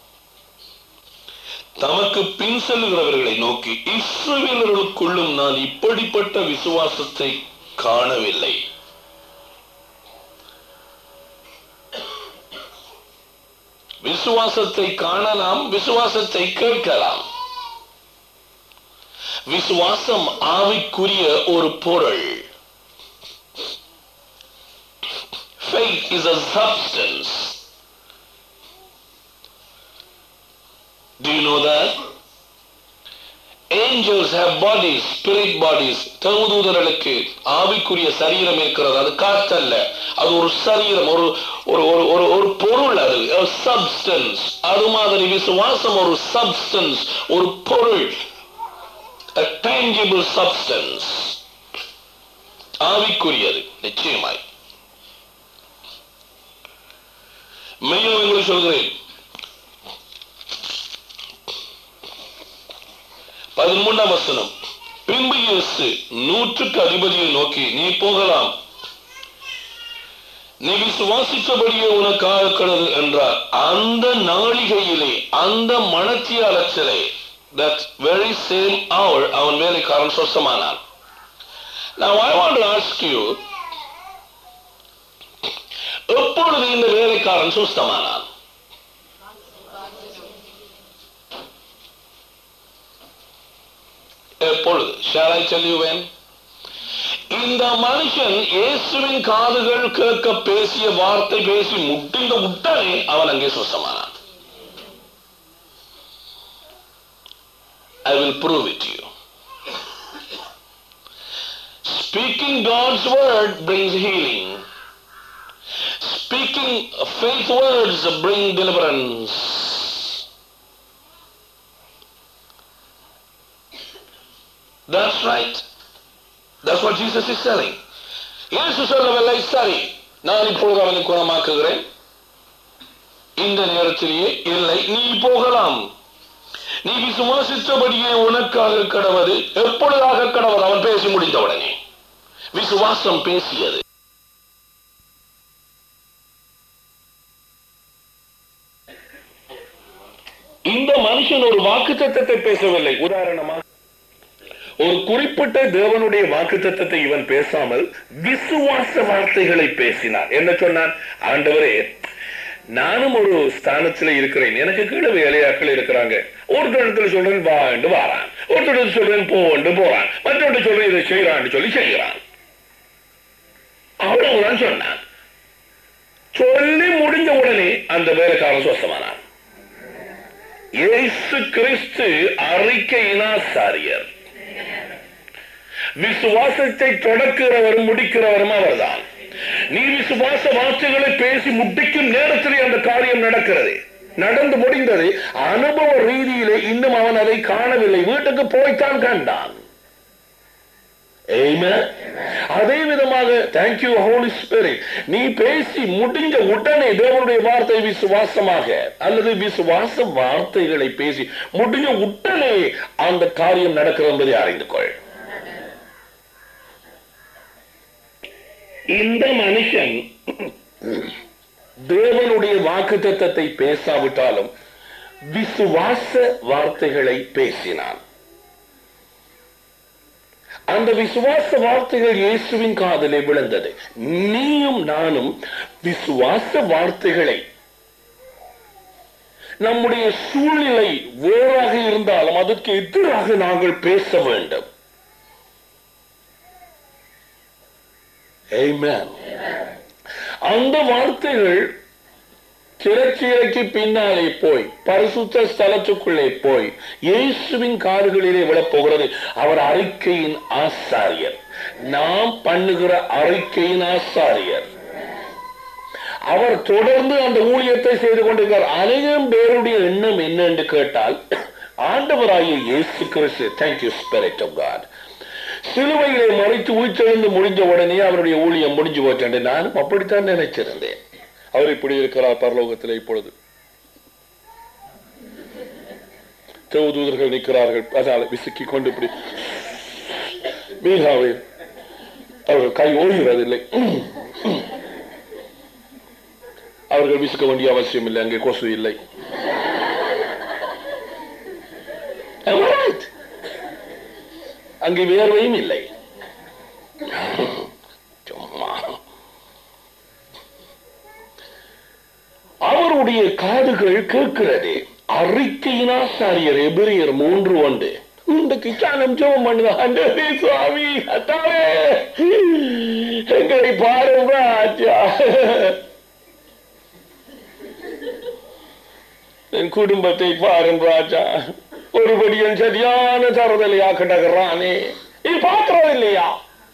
தமக்கு பின் செல்லுகிறவர்களை நோக்கி இஸ்ரவேலர்களுக்குள்ளும் நான் இப்படிப்பட்ட விசுவாசத்தை காணவில்லை விசுவாசத்தை காணலாம் விசுவாசத்தை கேட்கலாம் விசுவாசம் ஆவிக்குரிய ஒரு பொருள் Faith is a substance. Do you know that? Angels have bodies, spirit bodies. தேவதூதர்களுக்கு ஆவிக்குரிய சரீரம் இருக்கிறது அது காற்றல்ல அது ஒரு சரீரம் ஒரு ஒரு ஒரு ஒரு ஒரு பொருள் அது சப்ஸ்டன்ஸ் அது மாதிரி விசுவாசம் ஒரு சப்ஸ்டன்ஸ் ஒரு பொருள் a tangible substance ஆவிக்குரியது நிச்சயமாய் மெய்யும் உங்களுக்கு சொல்கிறேன் பதிமூன்றாம் வசனம் பின்பு இயேசு நூற்றுக்கு அதிபதியை நோக்கி நீ போகலாம் நீ விசுவாசித்தபடியே உனக்காக கடது என்றார் அந்த நாளிகையிலே அந்த மனத்திய அலச்சலை that very same hour அவன் வேலைக்காரன் சொசமானான் Now I want to ask you எப்பொழுது இந்த வேலைக்காரன் சுஸ்தமானான் எப்பொழுது shall I tell you when இந்த மனுஷன் இயேசுவின் காதுகள் கேட்க பேசிய வார்த்தை பேசி முட்டிந்த உடனே அவன் அங்கே சுஸ்தமானான் I will prove it to you. Speaking God's word brings healing. Speaking faith words bring deliverance. That's right. That's what Jesus is telling. இயேசு சொல்லவில்லை சரி நான் இப்பொழுது அவனை குணமாக்குகிறேன் இந்த நேரத்திலேயே இல்லை நீ போகலாம் நீ விசுவாசித்தபடியே உனக்காக கடவது எப்பொழுதாக கடவது அவன் பேசி முடிந்தவுடனே விசுவாசம் பேசியது இந்த மனுஷன் ஒரு வாக்கு தத்தத்தை பேசவில்லை உதாரணமாக ஒரு குறிப்பிட்ட தேவனுடைய வாக்கு தத்தத்தை இவன் பேசாமல் விசுவாச வார்த்தைகளை பேசினான் என்ன சொன்னான் ஆண்டவரே நானும் ஒரு ஸ்தானத்துல இருக்கிறேன் எனக்கு கீழே வேலையாட்கள் இருக்கிறாங்க ஒரு இடத்துல சொல்றேன் வா என்று வாரான் ஒரு இடத்துல சொல்றேன் போ என்று போறான் மற்றொன்று சொல்றேன் இதை செய்யறான்னு சொல்லி செய்கிறான் அவ்வளவுதான் சொன்னான் சொல்லி முடிஞ்ச உடனே அந்த வேலைக்காரன் சொசமானான் இயேசு கிறிஸ்து அறிக்கையினாசாரியர் விசுவாசத்தை தொடக்கிறவரும் முடிக்கிறவரும் அவர்தான் நீ விசுவாச வார்த்தைகளை பேசி முட்டிக்கும் நேரத்திலே அந்த காரியம் நடக்கிறது நடந்து முடிந்தது அனுபவ ரீதியிலே இன்னும் அவன் அதை காணவில்லை வீட்டுக்கு போய்த்தான் கண்டான் Amen. அதே விதமாக தேங்க்யூ ஹோலி ஸ்பிரிட் நீ பேசி முடிஞ்ச உடனே தேவனுடைய வார்த்தை விசுவாசமாக அல்லது விசுவாச வார்த்தைகளை பேசி முடிஞ்ச உடனே அந்த காரியம் நடக்கிறது என்பதை அறிந்து கொள் இந்த மனுஷன் தேவனுடைய வாக்கு தத்தத்தை பேசாவிட்டாலும் விசுவாச வார்த்தைகளை பேசினான் அந்த விசுவாச வார்த்தைகள் இயேசுவின் காதலே விழுந்தது நீயும் நானும் விசுவாச வார்த்தைகளை நம்முடைய சூழ்நிலை வேறாக இருந்தாலும் அதற்கு எதிராக நாங்கள் பேச வேண்டும் Amen. அந்த வார்த்தைகள் திரச்சீரைக்கு பின்னாலே போய் பரிசுத்த ஸ்தலத்துக்குள்ளே போய் இயேசுவின் காதுகளிலே விழப்போகிறது அவர் அறிக்கையின் ஆசாரியர் நாம் பண்ணுகிற அறிக்கையின் ஆசாரியர் அவர் தொடர்ந்து அந்த ஊழியத்தை செய்து கொண்டிருக்கிறார் அநேகம் பேருடைய எண்ணம் என்ன என்று கேட்டால் ஆண்டவராகிய இயேசு கிறிஸ்து தேங்க்யூ ஸ்பிரிட் ஆஃப் காட் சிலுவையிலே மறைத்து உயிர்த்தெழுந்து முடிஞ்ச உடனே அவருடைய ஊழியம் முடிஞ்சு போச்சு என்று நானும் அப்படித்தான் நினைச்சிருந்தேன் அவர் இப்படி இருக்கிறார் பரலோகத்தில் இப்பொழுது தேவதூதர்கள் நிற்கிறார்கள் அதனால விசுக்கி கொண்டு இப்படி மீகாவை அவர்கள் கை ஓய்கிறதில்லை அவர்கள் விசுக்க வேண்டிய அவசியம் இல்லை அங்கே கொசு இல்லை Am I right? அங்கே வேர்வையும் இல்லை சும்மா அவருடைய அவருடைய காதுகள் கேட்கிறது அறிக்கையினாசாரியர் எபிரியர் மூன்று ஒன்று இன்றைக்கு சாணம் ஜோம் பண்ணுது ஆண்டவரே சுவாமி அத்தாவே எங்களை பாருங்க ஆச்சா என் குடும்பத்தை பாரும் ராஜா ஒருபடியும் சரியான தரதலையா கிடக்குறானே நீ பார்க்கறது இல்லையா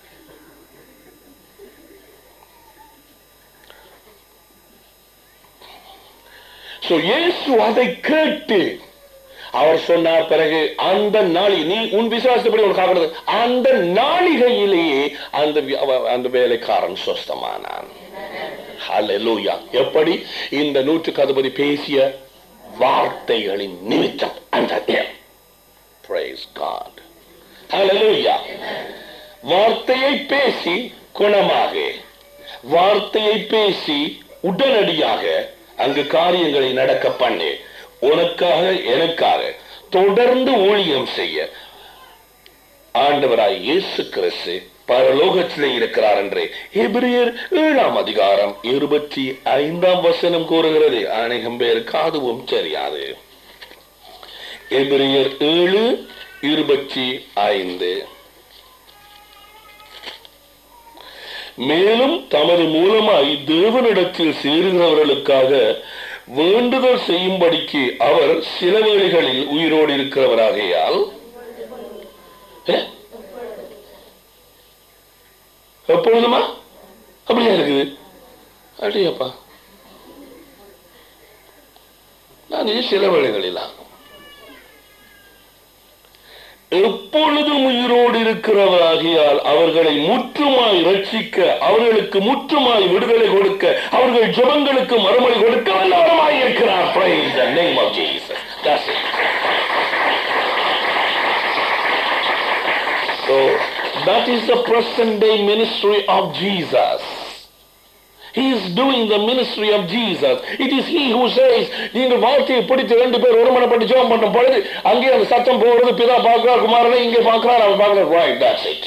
So, இயேசு அதை கேட்டு அவர் சொன்னார் பிறகு அந்த நாளி நீ உன் விசுவாசப்படி உனக்கு ஆகிறது அந்த நாளிகையிலேயே அந்த வி- அவ- அந்த வேலைக்காரன் சொஸ்தமானான் ஹalleluya எப்படி இந்த நூற்றுக்கு அதிபதி பேசிய வார்த்தைகளின் நிமித்தம் அந்த இடம். praise god hallelujah வார்த்தையை பேசி குணமாக வார்த்தையை பேசி உடனடியாக அங்கு காரியங்களை நடக்க பண்ணு உனக்காக எனக்காக தொடர்ந்து ஊழியம் செய்ய ஆண்டவராய் இயேசு கிறிஸ்து பரலோகத்திலே இருக்கிறார் என்று எபிரியர் ஏழாம் அதிகாரம் இருபத்தி ஐந்தாம் வசனம் கூறுகிறது அநேகம் பேருக்கு அதுவும் தெரியாது எபிரியர் ஏழு இருபத்தி ஐந்து மேலும் தமது மூலமாய் தேவனிடத்தில் சேருகிறவர்களுக்காக வேண்டுதல் செய்யும்படிக்கு அவர் சில வேளைகளில் உயிரோடு இருக்கிறவராகையால் ஏ? எப்பொழுதுமா அப்படியா இருக்குது அப்படியாப்பா நான் இது சில வேளைகளிலா எப்பொழுதும் உயிரோடு இருக்கிறவராகியால் அவர்களை முற்றுமாய் ரட்சிக்க அவர்களுக்கு முற்றுமாய் விடுதலை கொடுக்க அவர்கள் ஜெபங்களுக்கு மறுமொழி கொடுக்க வல்லவரமாய் இருக்கிறார் Praise the name of Jesus. That's it. So that is the present day ministry of Jesus. He is doing the ministry of Jesus. It is he who says, நீங்கள் வார்த்தையை பிடித்து ரெண்டு பேர் ஒருமனப்பட்டு ஜெபம் பண்ணும் பொழுது அங்கே அந்த சத்தம் போகிறது பிதா பார்க்கிறார் குமாரனை இங்கே பார்க்கிறார் அவர் பார்க்கிறார் right that's it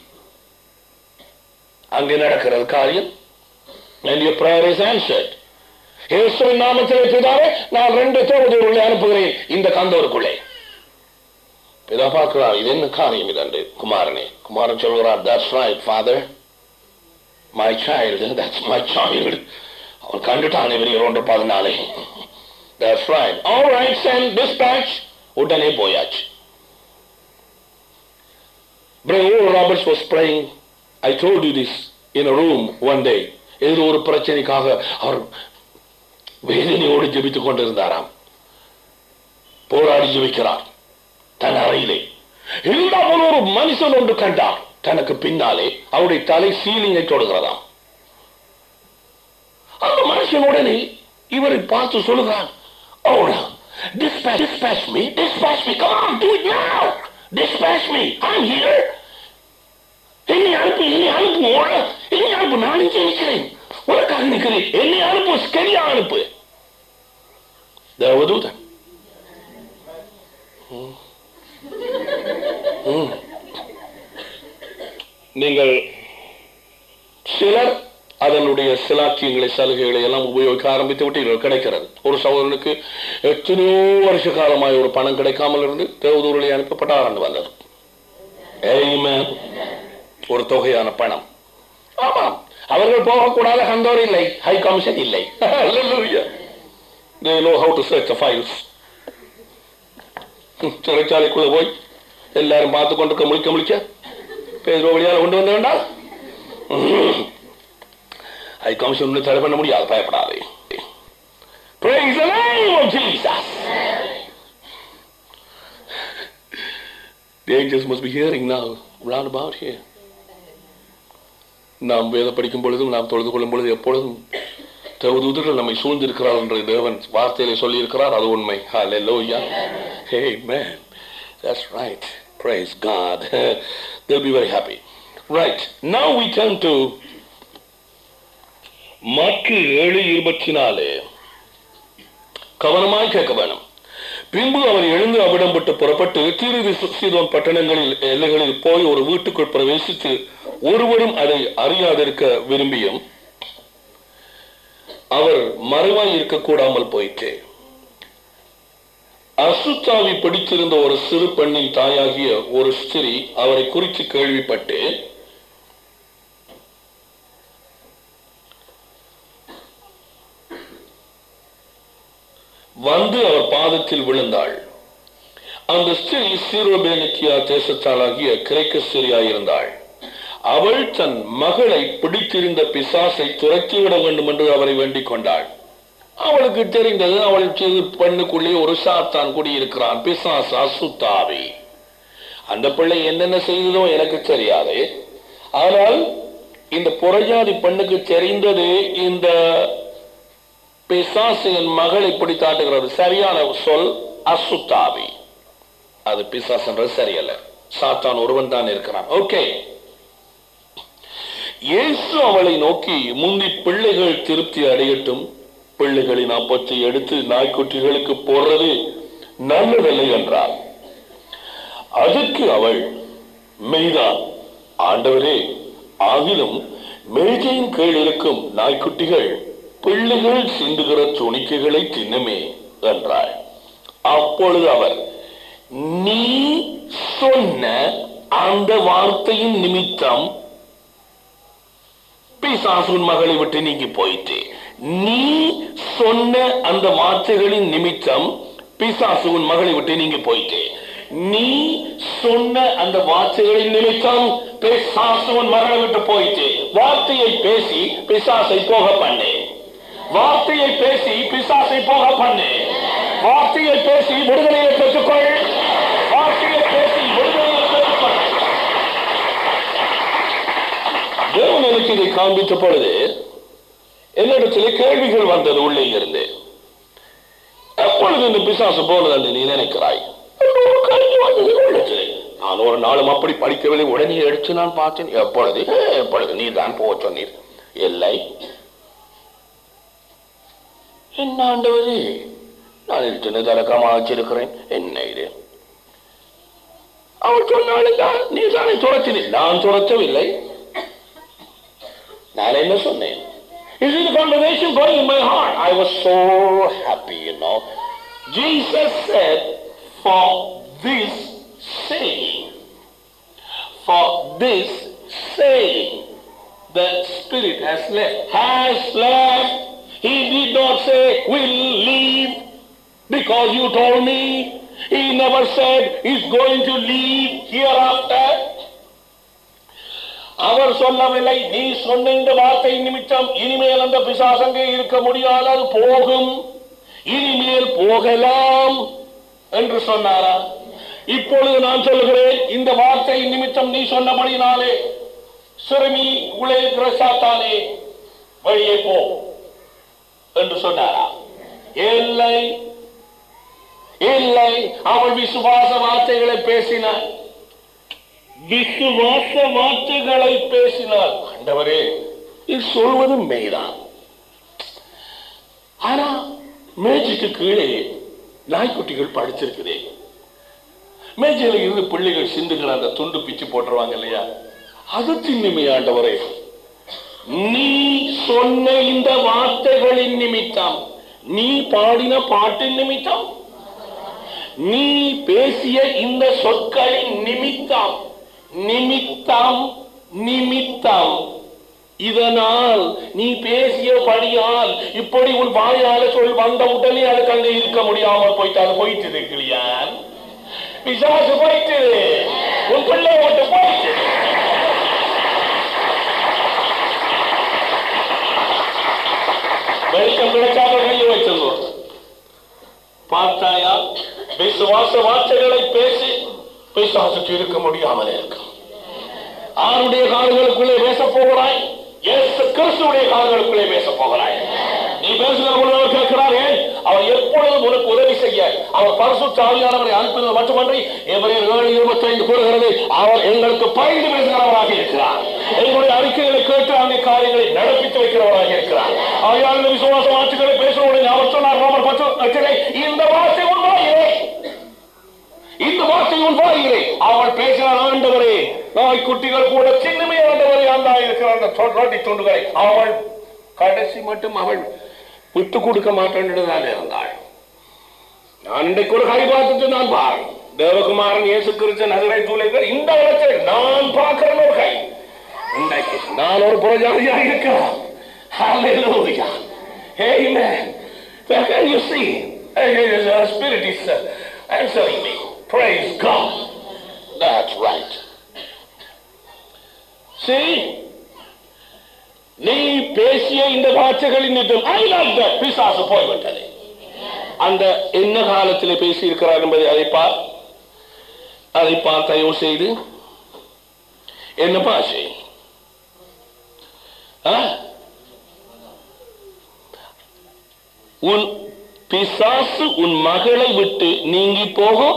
அங்கே நடக்கிறது காரியம் and your prayer is answered இயேசுவின் நாமத்திலே பிதாவே நான் ரெண்டு தேவதூர்களை அனுப்புகிறேன் இந்த கந்தோருக்குள்ளே பிதா பார்க்கிறார் இது என்ன காரியம் இதன்று குமாரனே குமாரன் சொல்கிறார் that's right father my child that's my child அவன் கண்டுட்டான் இவர் ஒன்று பதினாலே that's right all right send dispatch உடனே போயாச்சு Brother Roberts was praying I told you this in a room one day ஏதோ ஒரு பிரச்சனைக்காக அவர் வேதனையோடு ஜெபித்துக் கொண்டிருந்தாராம் போராடி ஜெபிக்கிறார் தன் அறையிலே இருந்தால் ஒரு மனுஷன் ஒன்று கண்டார் தனக்கு பின்னாலே அவருடைய தலை சீலிங்கை தொடுகிறதாம் அந்த மனுஷன் உடனே இவரை பார்த்து சொல்லுகிறான் Oh, dispatch, dispatch me, dispatch me, come on, do it now. Dispatch me, I'm here. என்னை அனுப்பு என்னை அனுப்பு ஓட என்னை அனுப்பு நான் இங்கே நிற்கிறேன் உனக்காக நிற்கிறேன் என்னை அனுப்பு ஸ்கெரியா அனுப்பு தேவதூதன் ம். ம். நீங்கள் சிலர் அதனுடைய சிலாக்கியங்களை சலுகைகளை எல்லாம் உபயோகிக்க ஆரம்பித்து விட்டீர்கள் கிடைக்கிறது ஒரு சகோதரனுக்கு எத்தனையோ வருஷ காலமாய் ஒரு பணம் கிடைக்காமல் இருந்து தேவதூரிலே அனுப்பப்பட்ட ஆண்டு வந்தது Amen. ஒரு தொகையான பணம் ஆமாம் அவர்கள் போகக்கூடாத கந்தோர் இல்லை ஹை கமிஷன் இல்லை Hallelujah. They know how to search the files. ம், சிறைச்சாலைக்குள்ள போய் எல்லாரும் பார்த்து கொண்டு முழிக்க முழிக்க பேர் வழியால் கொண்டு வந்த வேண்டாம் ஹை கமிஷன் தடை பண்ண முடியாது பயப்படாதே Praise the name of Jesus. The angels must be hearing now, round about here. நாம் வேத படிக்கும் பொழுதும் நாம் தொழுது கொள்ளும் பொழுது எப்பொழுதும் தேவதூதர்கள் நம்மை சூழ்ந்திருக்கிறார் என்று தேவன் வார்த்தையிலே சொல்லியிருக்கிறார் அது உண்மை Hallelujah. Amen. That's right. Praise God. They'll be very happy. Right. Now we turn to மாற்கு ஏழு இருபத்தி நாலு கவனமாய் கேட்க வேணும் பின்பு அவர் எழுந்து அவிடம் விட்டு புறப்பட்டு தீரு சீதோன் பட்டணங்களில் எல்லைகளில் போய் ஒரு வீட்டுக்குள் பிரவேசித்து ஒருவரும் அதை அறியாதிருக்க விரும்பியும் அவர் மறைவாய் இருக்க கூடாமல் போயிற்று அசுத்தாவி பிடித்திருந்த ஒரு சிறு பெண்ணின் தாயாகிய ஒரு ஸ்திரீ அவரை குறித்து கேள்விப்பட்டு வந்து அவர் பாதத்தில் விழுந்தாள் அந்த ஸ்திரீ சீரோபேனிக்கியா தேசத்தாளாகிய கிரேக்க ஸ்திரியாயிருந்தாள் அவள் தன் மகளை பிடித்திருந்த பிசாசை துரத்திவிட வேண்டும் என்று அவரை வேண்டிக் கொண்டாள் அவளுக்கு தெரிந்தது அவள் சிறு பெண்ணுக்குள்ளே ஒரு சாத்தான் குடியிருக்கிறான் பிசாசு அசுத்தாவி அந்த பிள்ளை என்னென்ன செய்ததோ எனக்கு தெரியாது ஆனால் இந்த புறஜாதி பெண்ணுக்கு தெரிந்தது இந்த பிசாசு என் மகளை இப்படி தாட்டுகிறது சரியான சொல் அசுத்தாவி அது பிசாசுன்றது சரியல்ல சாத்தான் ஒருவன் தான் இருக்கிறான் ஓகே இயேசு அவளை நோக்கி முந்தி பிள்ளைகள் திருப்தி அடையட்டும் பிள்ளைகளின் அப்பத்தை எடுத்து நாய்க்குட்டிகளுக்கு போடுறது நல்லதில்லை என்றார் அதற்கு அவள் மெய்தான் ஆண்டவரே ஆகிலும் மேஜையின் கீழ் இருக்கும் நாய்க்குட்டிகள் பிள்ளைகள் சிந்துகிற துணிக்கைகளை தின்னுமே என்றாள் அப்பொழுது அவர் நீ சொன்ன அந்த வார்த்தையின் நிமித்தம் பிசாசுன் மகளை விட்டு நீங்கி போயிட்டு நீ சொன்ன அந்த வார்த்தைகளின் நிமித்தம் பிசாசுவின் மகளை விட்டு நீங்கி போயிட்டு நீ சொன்ன அந்த வார்த்தைகளின் நிமித்தம் பிசாசுவின் மகளை விட்டு போயிட்டு வார்த்தையை பேசி பிசாசை போக பண்ணு வார்த்தையை பேசி பிசாசை போக பண்ணு வார்த்தையை பேசி விடுதலையை பெற்றுக்கொள் வார்த்தையை பேசி விடுதலையை பெற்றுக்கொள் தேவன் எனக்கு இதை காண்பித்த பொழுது என்னிடத்திலே கேள்விகள் வந்தது உள்ளே இருந்து எப்பொழுது இந்த பிசாசு போனது என்று நீ நினைக்கிறாய் என்று ஒரு கேள்வி வந்தது உள்ளத்திலே. நான் ஒரு நாளும் அப்படி படிக்கவில்லை உடனே எடுத்து நான் பார்த்தேன் எப்பொழுது "ஏ, எப்பொழுது நீ தான் போக சொன்னீர் இல்லை என்ன ஆண்டவரே நான் இத்தனை தரக்கமாக வச்சிருக்கிறேன் என்ன இது அவள் சொன்னாளுங்க நீ தானே துரத்தினீர் நான் துரத்தவில்லை நான் என்ன சொன்னேன் You see the conversation going in my heart. I was so happy, you know. Jesus said, for this saying, for this saying, the Spirit has left. Has left. He did not say, will leave because you told me. He never said he's going to leave hereafter. அவர் சொல்லவில்லை நீ சொன்ன இந்த வார்த்தை நிமித்தம் இனிமேல் அந்த பிசாசங்கே இருக்க முடியாது அது போகும் இனிமேல் போகலாம் என்று சொன்னாரா இப்பொழுது நான் சொல்லுகிறேன் இந்த வார்த்தை நிமித்தம் நீ சொன்னபடினாலே சிறுமி உள்ளே இருக்கிற சாத்தானே வெளியே போ என்று சொன்னாரா இல்லை இல்லை அவள் விசுவாச வார்த்தைகளை பேசினார் விசுவாச வார்த்தைகளை பேசினார் ஆண்டவரே இது சொல்வது மெய்தான் ஆனா மேஜைக்கு கீழே நாய்க்குட்டிகள் படுத்திருக்குதே மேஜையில இருந்து பிள்ளைகள் சிந்துகிற அந்த துண்டு பிச்சு போட்டுருவாங்க இல்லையா அது திண்ணுமே ஆண்டவரே நீ சொன்ன இந்த வார்த்தைகளின் நிமித்தம் நீ பாடின பாட்டின் நிமித்தம் நீ பேசிய இந்த சொற்களின் நிமித்தம் நிமித்தம் நிமித்தம் இதனால் நீ பேசிய படியால் இப்படி உன் வாயால சொல் வந்த உடனே அதுக்கு அங்க இருக்க முடியாமல் போயிட்டு அது போயிட்டு இருக்கிறியான் பிசாசு போயிட்டு உன் பிள்ளை ஓட்டு போயிட்டு வெளிச்சம் கிடைக்காத கையை வச்சிருந்தோம் பார்த்தாயா விசுவாச வார்த்தைகளை பேசி பிசாசுக்கு இருக்க முடியாமல் இருக்கும் ஆருடைய கால்களுக்குள்ளே பேச போகிறாய் இயேசு கிறிஸ்துடைய கால்களுக்குள்ளே பேச போகிறாய் நீ பேசுகிற பொழுது அவர் கேட்கிறார் ஏன் அவர் எப்பொழுதும் உனக்கு உதவி செய்ய அவர் பரிசுத்த ஆவியானவரை அனுப்பினது மட்டுமன்றி எவரையும் ஏழு இருபத்தி ஐந்து கூறுகிறது அவர் எங்களுக்கு பயந்து பேசுகிறவராக இருக்கிறார் எங்களுடைய அறிக்கைகளை கேட்டு அந்த காரியங்களை நடப்பித்து வைக்கிறவராக இருக்கிறார் ஆகையால் இந்த விசுவாச வார்த்தைகளை பேசுவதை அவர் சொன்னார் ரோமர் பத்து எட்டிலே, இந்த வார்த்தை உண்மையிலே இந்த வார்த்தை உன் வாயிலே அவள் பேசினார் ஆண்டவரே நாய் குட்டிகள் கூட சின்னமே ஆண்டவரே அந்த இருக்கிற அந்த தொ- ரொட்டி துண்டுகளை அவள் கடைசி மட்டும் அவள் விட்டு கொடுக்க மாட்டேன்னு தான் இருந்தாள் நான் இன்றைக்கு ஒரு கை பார்த்துட்டு நான் பாரு தேவகுமாரன் இயேசு கிறிஸ்து நகரை தூளைகள் இந்த இடத்தில் நான் பார்க்கிற ஒரு கை இன்றைக்கு நான் ஒரு புரஜாதியா இருக்கிறேன் Hallelujah. Amen. So can you see? The Spirit is uh, answering me. Praise God. That's right. See? நீ பேசிய இந்த வார்த்தைகளின் நிமித்தம் ஐ லவ் தட் பிசாசு போய்விட்டது அந்த என்ன காலத்தில் பேசி இருக்கிறார் என்பதை அதை பார் அதை பார் தயவு செய்து என்ன பாஷை ஆ? உன் பிசாசு உன் மகளை விட்டு நீங்கி போகும்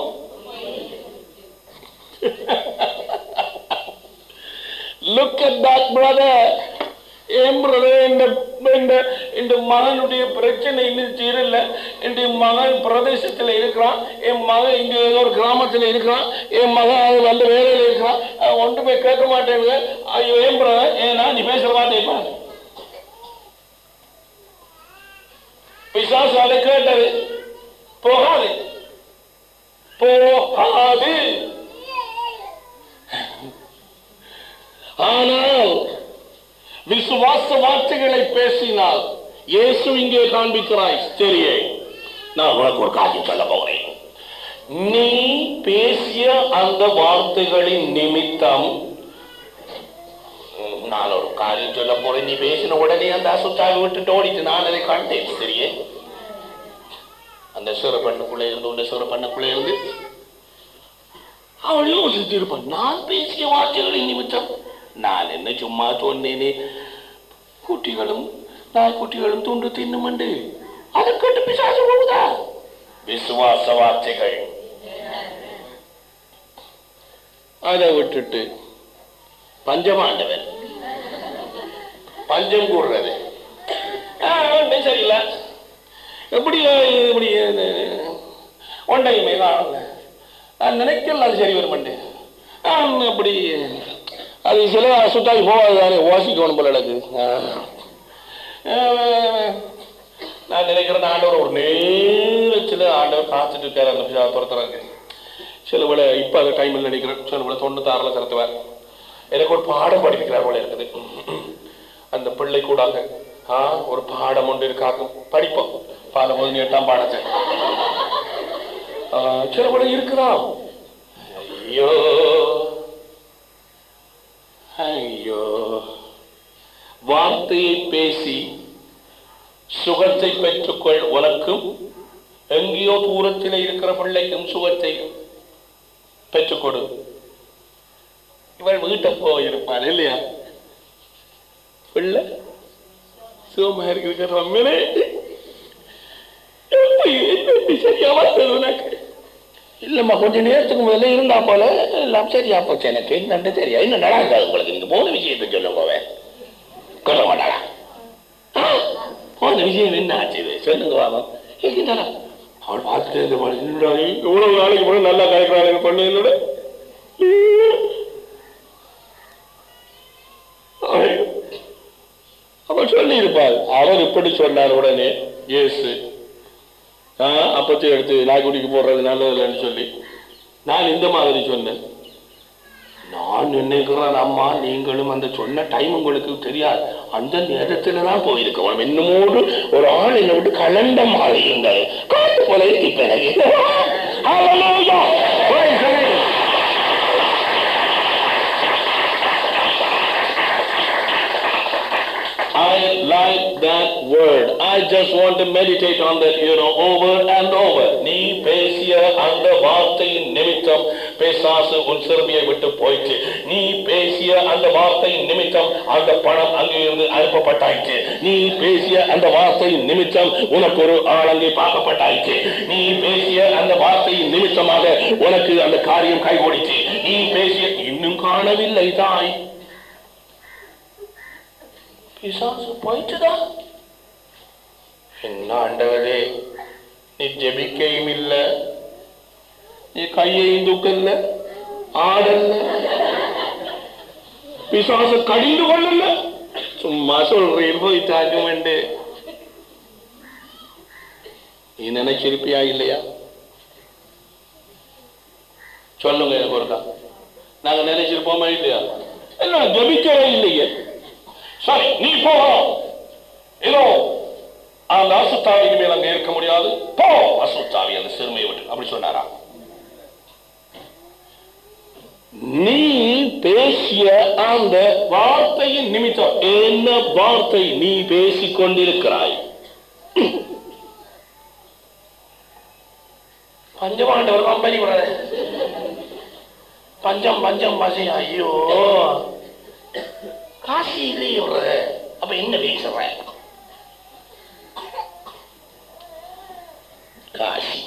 லுக் at that brother என் பிரதர் இந்த இந்த இந்த மகனுடைய பிரச்சனை இன்னும் தீரல இந்த மகன் பிரதேசத்தில் இருக்கிறான் என் மகன் இங்க ஏதோ ஒரு கிராமத்தில் இருக்கிறான் என் மகன் அது வந்த வேலையில் இருக்கிறான் அவன் ஒன்றுமே கேட்க மாட்டேங்க ஐயோ ஏன் பிரதர் ஏன்னா நீ பேசுற வார்த்தை பாரு பிசாசு அதை கேட்டது போகாது போகாது ஆனால் விசுவாச வார்த்தைகளை பேசினால் இயேசு இங்கே காண்பிக்கிறாய் சரியே நான் உனக்கு ஒரு காரியம் சொல்ல போகிறேன் நீ பேசிய அந்த வார்த்தைகளின் நிமித்தம் ம், நான் ஒரு காரியம் சொல்ல போறேன் நீ பேசின உடனே அந்த அசுத்தாவை விட்டுட்டு ஓடிட்டு நான் அதை கண்டேன் சரியே அந்த சிறு பெண்ணுக்குள்ளே இருந்து உள்ள சிறு பெண்ணுக்குள்ளே இருந்து அவள் யோசித்திருப்பான் நான் பேசிய வார்த்தைகளின் நிமித்தம் நான் என்ன சும்மா சொன்னேனே குட்டிகளும் நாய்க்குட்டிகளும் துண்டு தின்னுமண்டு அதை கேட்டு பிசாசு போகுதா விசுவாச வார்த்தைகள் அதை விட்டுட்டு பஞ்சமாண்டவர் பஞ்சம் கூடுறது ஆ, ஒண்ணும் சரியில்லை எப்படி இப்படி ஒன்றையுமே தான் நான் நினைக்கல அது சரி வருமெண்டு அப்படி அது சில சுத்தாக்கி போகாது தானே ஓசிக்கணும் போல எனக்கு ஆ. ஆ, நான் நினைக்கிறேன் ஆண்டவர் ஒரு நேரத்தில் ஆண்டவர் காத்துட்டு இருக்காரு அந்த பிசா துரத்துறாங்க சில வேளை இப்போ அந்த டைமில் நினைக்கிறேன் சில வேளை தொண்ணூத்தாறில் திறத்துவார் எனக்கு ஒரு பாடம் படிக்கிறார் போல இருக்குது அந்த பிள்ளை கூடாங்க ஆ ஒரு பாடம் ஒன்று இருக்காங்க படிப்போம் பாடம் போது எட்டாம் பாடத்தை ஆ, சில வேளை இருக்குதான் ஐயோ ஐயோ வார்த்தையை பேசி சுகத்தை பெற்றுக்கொள் உனக்கும் எங்கேயோ தூரத்தில் இருக்கிற பிள்ளைக்கும் சுகத்தை பெற்றுக்கொடு இவள் வீட்டை போயிருப்பாள் இல்லையா பிள்ளை சுகமா இருக்கிற ரம்யனே சரியா வந்தது உனக்கு இல்லம்மா கொஞ்ச நேரத்துக்கு முதல்ல இருந்தா போல எல்லாம் சரியா போச்சு எனக்கு என்னன்னு தெரியா என்ன நடக்காது உங்களுக்கு நீங்க போன விஷயத்தை சொல்லுங்க அவன் சொல்ல மாட்டாளா ஆ, போன விஷயம் என்ன ஆச்சு இது சொல்லுங்க வாமா என்னடா அவள் பார்த்துட்டு இருந்த மாதிரி என்னடா நீ இவ்வளவு நாளைக்கு கூட நல்லா கலைக்கிறாள் பொண்ணு என்னோட அவள் சொல்லி இருப்பாள் அவர் இப்படி சொன்னார் உடனே இயேசு ஆ, அப்பத்தை எடுத்து நாய்க்குட்டிக்கு போடுறது நல்லதில்லைன்னு சொல்லி நான் இந்த மாதிரி சொன்னேன் நான் நினைக்கிறேன் அம்மா நீங்களும் அந்த சொன்ன டைம் உங்களுக்கு தெரியாது அந்த நேரத்துல தான் போயிருக்கோம் என்னமோடு ஒரு ஆள் என்னை விட்டு கலண்ட மாதிரி இருந்தது காட்டு போல இருக்கு இப்ப எனக்கு Hallelujah! Praise the Lord. I like that word. I just want to meditate on that, you know, over and over. நீ பேசிய அந்த வார்த்தையின் நிமித்தம் பேசாசு உன் சிறுமியை விட்டு போயிற்று நீ பேசிய அந்த வார்த்தையின் நிமித்தம் அந்த பணம் அங்கே இருந்து அனுப்பப்பட்டாயிற்று நீ பேசிய அந்த வார்த்தையின் நிமித்தம் உனக்கு ஒரு ஆள் அங்கே பார்க்கப்பட்டாயிற்று நீ பேசிய அந்த வார்த்தையின் நிமித்தமாக உனக்கு அந்த காரியம் கைகூடிச்சு நீ பேசிய இன்னும் காணவில்லை தாய் பிசாசு போயிட்டுதான் என்ன ஆண்டவரே நீ ஜெபிக்கையும் இல்ல நீ கையையும் தூக்கல்ல ஆடல்ல பிசாசு கடிந்து கொள்ளல சும்மா சொல்றீர் போயிட்டாக்கும் வேண்டு நீ நினைச்சிருப்பியா இல்லையா சொல்லுங்க எனக்கு ஒருக்கா நாங்க நினைச்சிருப்போமா இல்லையா இல்ல ஜபிக்கவே இல்லையே சரி நீ போ ஏதோ அந்த அசுத்தாவி இனிமேல் அங்க இருக்க முடியாது போ அசுத்தாவி அந்த சிறுமையை விட்டு அப்படி சொன்னாரா நீ பேசிய அந்த வார்த்தையின் நிமித்தம் என்ன வார்த்தை நீ பேசிக் கொண்டிருக்கிறாய் பஞ்சமாண்டவர் கம்பெனி விடாது பஞ்சம் பஞ்சம் பசி ஐயோ காசு இல்லையே விடுறது அப்ப என்ன பேசுற காசி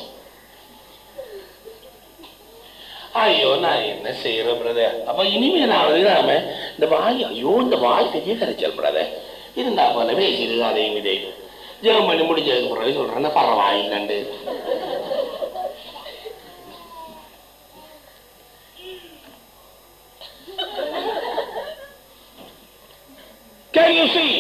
ஐயோ நான் என்ன செய்யறேன் பிரதர் அப்ப இனிமேலாவது நாம இந்த வாய் ஐயோ இந்த வாய் பெரிய கரைச்சல் பிரதர் இருந்தா போல பேசிடு அதையும் இதையும் ஜெபம் பண்ணி முடிஞ்சதுக்கு பிறகு சொல்றேன் பரவாயில்லண்டு Can you see?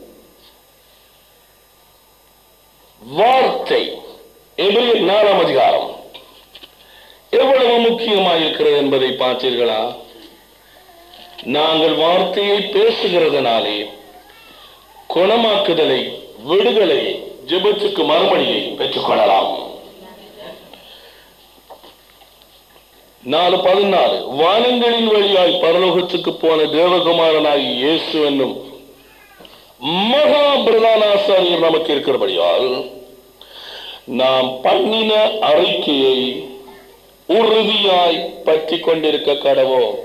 வார்த்தை எபிரேயர் நாலாம் அதிகாரம் எவ்வளவு முக்கியமாக இருக்கிறது என்பதை பார்த்தீர்களா நாங்கள் வார்த்தையை பேசுகிறதுனாலே குணமாக்குதலை விடுதலை ஜெபத்துக்கு மறுபடியை பெற்றுக்கொள்ளலாம் நாலு பதினாலு வானங்களின் வழியாய் பரலோகத்துக்கு போன தேவகுமாரனாகி இயேசு என்னும் மகா பிரதான ஆசாரியர் நமக்கு இருக்கிறபடியால் நாம் பண்ணின அறிக்கையை உறுதியாய் பற்றி கொண்டிருக்க கடவோம்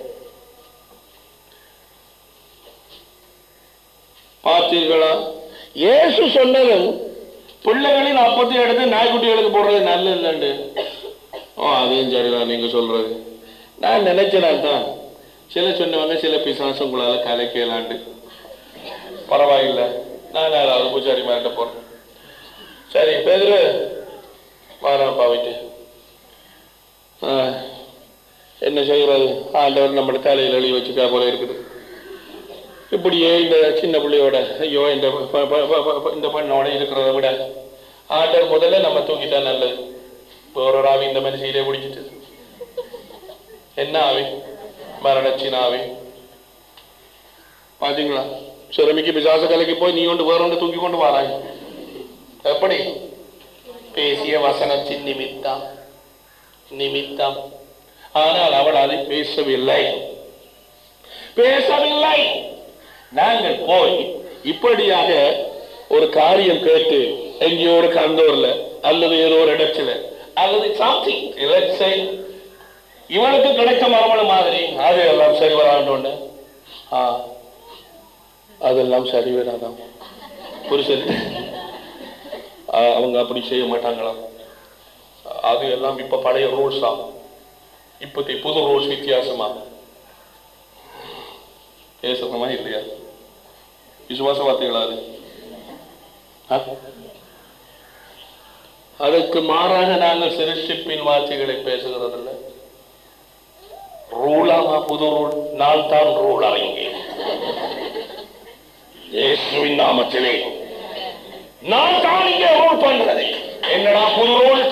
பார்த்தீர்களா இயேசு சொன்னது பிள்ளைகளின் அப்பத்தை எடுத்து நாய்க்குட்டிகளுக்கு போடுறது நல்லது இல்லைண்டு ஓ அதையும் சரிதான் நீங்க சொல்றது நான் நினைச்சேன் தான் சில சொன்னவங்க சில பிசாசம் உங்களால கலைக்கலாண்டு பரவாயில்லை நான் யாராவது பூஜாரி மாட்ட போறேன் சரி பேதுரு வாராப்பா வீட்டு ஆ, என்ன செய்யறது ஆண்டவர் நம்ம தலையில் எழுதி வச்சுக்கா போல இருக்குது இப்படியே இந்த சின்ன பிள்ளையோட ஐயோ இந்த ப- ப- ப- ப- இந்த பெண்ணோட இருக்கிறத விட ஆண்டவர் முதல்ல நம்ம தூக்கிட்டா நல்லது இப்போ ஒரு ஆவி இந்த மாதிரி சீலே பிடிச்சிட்டு என்ன ஆவி மரணச்சின் ஆவி பாத்தீங்களா சிறமிக்கு பிசாச கலைக்கு போய் நீ கொண்டு வேற ஒன்று தூக்கி கொண்டு வராய் எப்படி பேசிய வசனத்தின் நிமித்தம் நிமித்தம் ஆனால் அவள் அதை பேசவில்லை பேசவில்லை நாங்கள் போய் இப்படியாக ஒரு காரியம் கேட்டு எங்கேயோ ஒரு கந்தூர்ல அல்லது ஏதோ ஒரு இடத்துல அல்லது சம்திங் இவனுக்கு கிடைக்க மரமணம் மாதிரி அது எல்லாம் சரி வராண்டோன்னு ஆ அதெல்லாம் சரி வராதான் புரிசல் அவங்க அப்படி செய்ய மாட்டாங்களாம் அது எல்லாம் இப்ப பழைய ரூல்ஸ் தான் இப்போதைய புது ரூல்ஸ் வித்தியாசமா பேசுறமா இல்லையா விசுவாச வார்த்தைகளா அது ஆ? அதற்கு மாறாக நாங்கள் சிருஷ்டிப்பின் வார்த்தைகளை பேசுகிறதில்லை ரூலாமா புது ரூல் நான் தான் ரூல் இங்கே இயேசுவின் நாமத்திலே நான் தான் இங்கே ரூல் பண்றது என்னடா புது ரூல்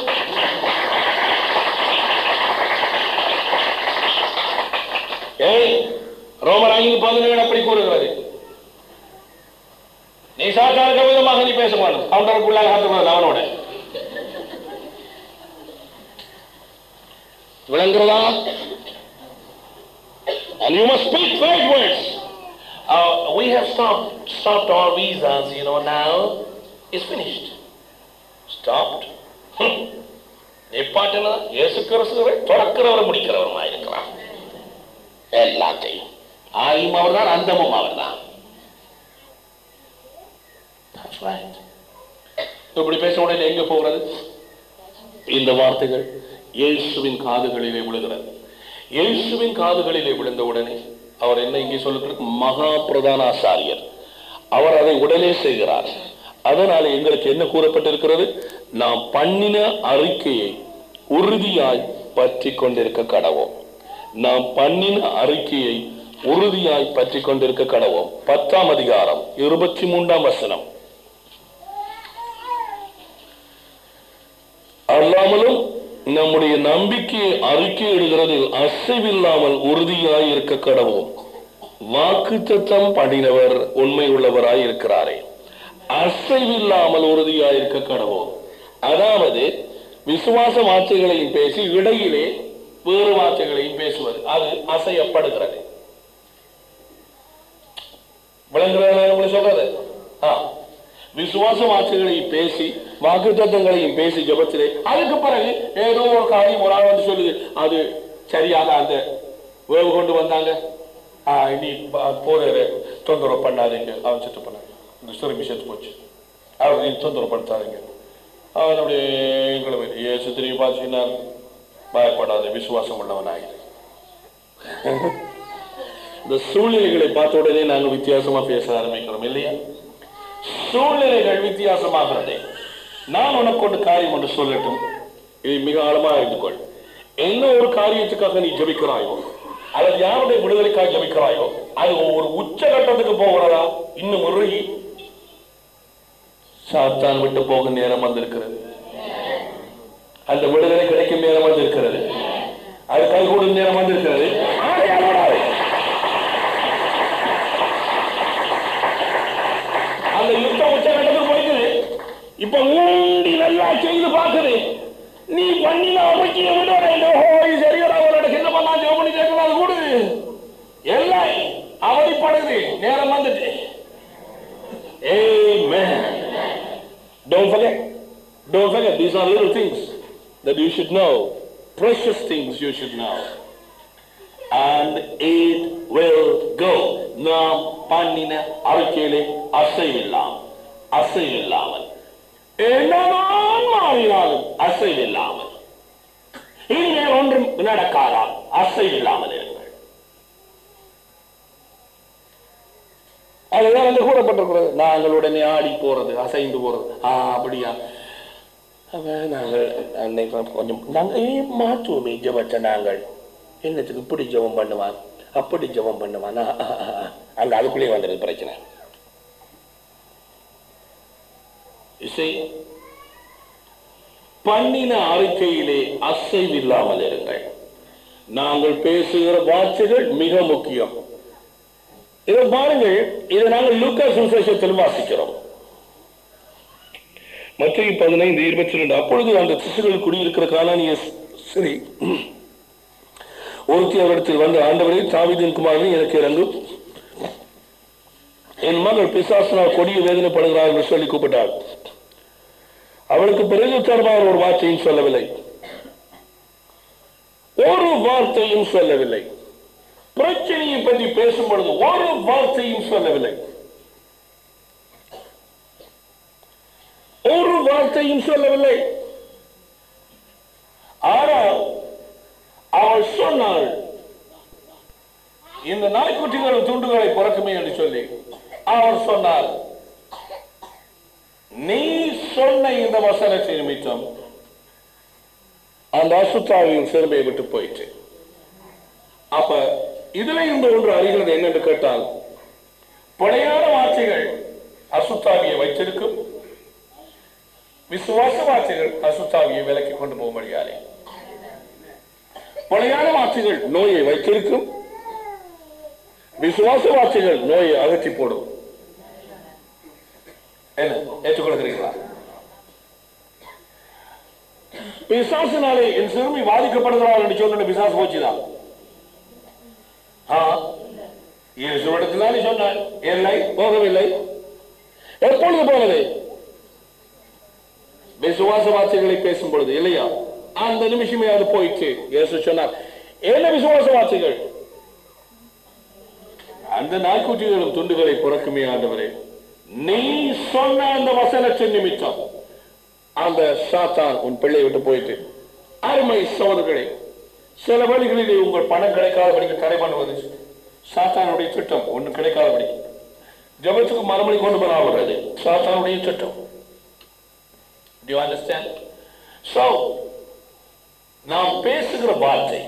ஏய் ரோமர் ஐந்து பதினேழு அப்படி கூறுகிறது நீ சாத்தாருக்க விதமாக நீ பேச மாட்டோம் கவுண்டருக்குள்ளாக காத்துக்கூடாது அவனோட விளங்குறதா and you must speak right words uh, we have stopped stopped our visas you know now it's finished stopped நிப்பாட்டினா இயேசு கிறிஸ்துவை தொடக்கிறவர் முடிக்கிறவருமா இருக்கலாம் எல்லாத்தையும் ஆயும் அவர்தான் அந்தமும் அவர்தான் That's right. இப்படி பேச உடனே எங்க போகிறது இந்த வார்த்தைகள் இயேசுவின் காதுகளிலே விழுகிறது இயேசுவின் காதுகளிலே விழுந்த உடனே அவர் என்ன இங்கே சொல்லுகிறது மகா பிரதான ஆசாரியர் அவர் அதை உடனே செய்கிறார் அதனால எங்களுக்கு என்ன கூறப்பட்டிருக்கிறது நாம் பண்ணின அறிக்கையை உறுதியாய் பற்றி கொண்டிருக்க கடவோம் நாம் பண்ணின அறிக்கையை உறுதியாய் பற்றி கொண்டிருக்க கடவோம் பத்தாம் அதிகாரம் இருபத்தி மூன்றாம் வசனம் அல்லாமலும் நம்முடைய நம்பிக்கையை அறிக்கையிடுகிறதில் அசைவில்லாமல் உறுதியாய் இருக்க கடவோம் வாக்குத்தத்தம் பண்ணினவர் உண்மை உள்ளவராய் இருக்கிறாரே அசைவில்லாமல் உறுதியாய் இருக்க கடவோம் அதாவது விசுவாச வார்த்தைகளையும் பேசி இடையிலே வேறு வார்த்தைகளையும் பேசுவது அது அசையப்படுகிறது விளங்குறதா உங்களுக்கு சொல்றது ஆ. விசுவாச வார்த்தைகளையும் பேசி வாக்குத்தத்தங்களையும் பேசி ஜெபத்திலே அதுக்கு பிறகு ஏதோ ஒரு காரியம் ஒரு ஆள் வந்து சொல்லுது அது சரியாக அந்த வேவு கொண்டு வந்தாங்க ஆ, இனி போற தொந்தரவு பண்ணாதீங்க அவன் செத்து பண்ணாங்க இந்த சுரம்பி செத்து போச்சு அவர் நீ தொந்தரவு படுத்தாதீங்க அவனுடைய எங்களை இயேசு திரும்பி பார்த்தீங்கன்னா பயப்படாத விசுவாசம் உள்ளவனாயிரு இந்த சூழ்நிலைகளை பார்த்த உடனே நாங்கள் வித்தியாசமா பேச ஆரம்பிக்கிறோம் இல்லையா சூழ்நிலைகள் வித்தியாசமாகிறது நான் உனக்கு ஒரு காரியம் ஒன்று சொல்லட்டும் இது மிக ஆழமா அறிந்து கொள் என்ன ஒரு காரியத்துக்காக நீ ஜெபிக்கிறாயோ அல்லது யாருடைய விடுதலைக்காக ஜெபிக்கிறாயோ அது ஒரு உச்சகட்டத்துக்கு போகிறதா இன்னும் முருகி சாத்தான் விட்டு போக நேரம் வந்திருக்கிறது அந்த விடுதலை கிடைக்கும் நேரம் வந்திருக்கிறது அது கைகூடும் நேரம் வந்திருக்கிறது ஆகையால் ஓடாதே. அந்த யுத்தம் உச்சகட்டத்துக்கு போயிட்டு இப்ப ஊண்டி நல்லா செய்து பார்க்குது நீ பண்ணின அமைக்கிய விட ஹோய் சரியா அவளோட சின்ன பண்ணா ஜோம் பண்ணி கேட்கலாம் அது கூடு எல்லாம் அவதிப்படுது நேரம் வந்துட்டு Amen. Don't forget. Don't forget. These are little things that you should know. Precious things you should know. And it will go. நாம் பண்ணின அறிக்கையிலே அசைவில்லாமல் அசைவில்லாமல் என்னதான் மாறினாலும் அசைவில்லாமல் இனிமேல் ஒன்றும் நடக்காதால் அசைவில்லாமல் இருங்கள் அதுதான் வந்து கூறப்பட்டிருக்கிறது நாங்கள் உடனே ஆடி போறது அசைந்து போறது ஆ அப்படியா அவன் நாங்கள் அன்னைக்கு கொஞ்சம் நாங்கள் ஏன் மாற்றுவோமே ஜெபத்தை நாங்கள் என்னத்துக்கு இப்படி ஜெபம் பண்ணுவான் அப்படி ஜெபம் பண்ணுவான் ஆ, ஆ, ஆ, ஆ. அங்க அதுக்குள்ளே வந்துடுது பிரச்சனை இசை பண்ணின அறிக்கையிலே அசைவில்லாமல் இருங்கள் நாங்கள் பேசுகிற வார்த்தைகள் மிக முக்கியம் இதை பாருங்கள் இதை நாங்கள் லூக்கா சுசேஷத்தில் வாசிக்கிறோம் மத்திய பதினைந்து இருபத்தி ரெண்டு அப்பொழுது அந்த சிசுகள் குடியிருக்கிற காலானிய சரி ஒருத்தி அவரிடத்தில் வந்து ஆண்டவரே தாவீதின் குமாரனை எனக்கு இறங்கும் என் மகள் பிசாசனால் கொடிய வேதனைப்படுகிறார் என்று சொல்லி கூப்பிட்டாள் அவளுக்கு பிறகு தருமாறு ஒரு வார்த்தையும் சொல்லவில்லை ஒரு வார்த்தையும் சொல்லவில்லை பிரச்சனையை பற்றி பேசும் பொழுது ஒரு வார்த்தையும் சொல்லவில்லை ஒரு வார்த்தையும் சொல்லவில்லை ஆனால் அவள் சொன்னாள் இந்த நாய்க்குட்டிகளும் துண்டுகளை பிறக்குமே என்று சொல்லி அவள் சொன்னாள் நீ சொன்ன இந்த வசனத்தை நிமித்தம் அந்த அசுத்தாவியின் சிறுமையை விட்டு போயிட்டு அப்ப இதுல இந்த ஒன்று அறிகிறது என்னென்று கேட்டால் பழையான வார்த்தைகள் அசுத்தாவியை வைத்திருக்கும் விசுவாச வார்த்தைகள் அசுத்தாவியை விலக்கி கொண்டு போக முடியாது பழையான வார்த்தைகள் நோயை வைத்திருக்கும் விசுவாச வார்த்தைகள் நோயை அகற்றி போடும் என்ன ஏற்றுக்கொள்கிறீர்களா பிசாசினாலே என் சிறுமி பாதிக்கப்படுகிறாள் என்று சொன்ன பிசாசு போச்சுதான் ஆ இயேசுவிடத்தில்தான் சொன்னான் இல்லை போகவில்லை எப்பொழுது போனது விசுவாச வார்த்தைகளை பேசும் பொழுது இல்லையா அந்த நிமிஷமே அது போயிட்டு இயேசு சொன்னார் என்ன விசுவாச வார்த்தைகள் அந்த நாய்க்குட்டிகளும் துண்டுகளை புறக்குமே ஆண்டவரே நீ சொன்ன அந்த வசனத்தின் நிமித்தம் அந்த சாத்தான் உன் பிள்ளை விட்டு போயிட்டு அருமை சோதர்களே சில வழிகளிலே உங்கள் பணம் கிடைக்காதபடிக்கு தடை பண்ணுவது சாத்தானுடைய திட்டம் ஒன்று கிடைக்காதபடி ஜபத்துக்கு மறுமொழி கொண்டு வராது சாத்தானுடைய திட்டம் Do you understand? So, நாம் பேசுகிற வார்த்தை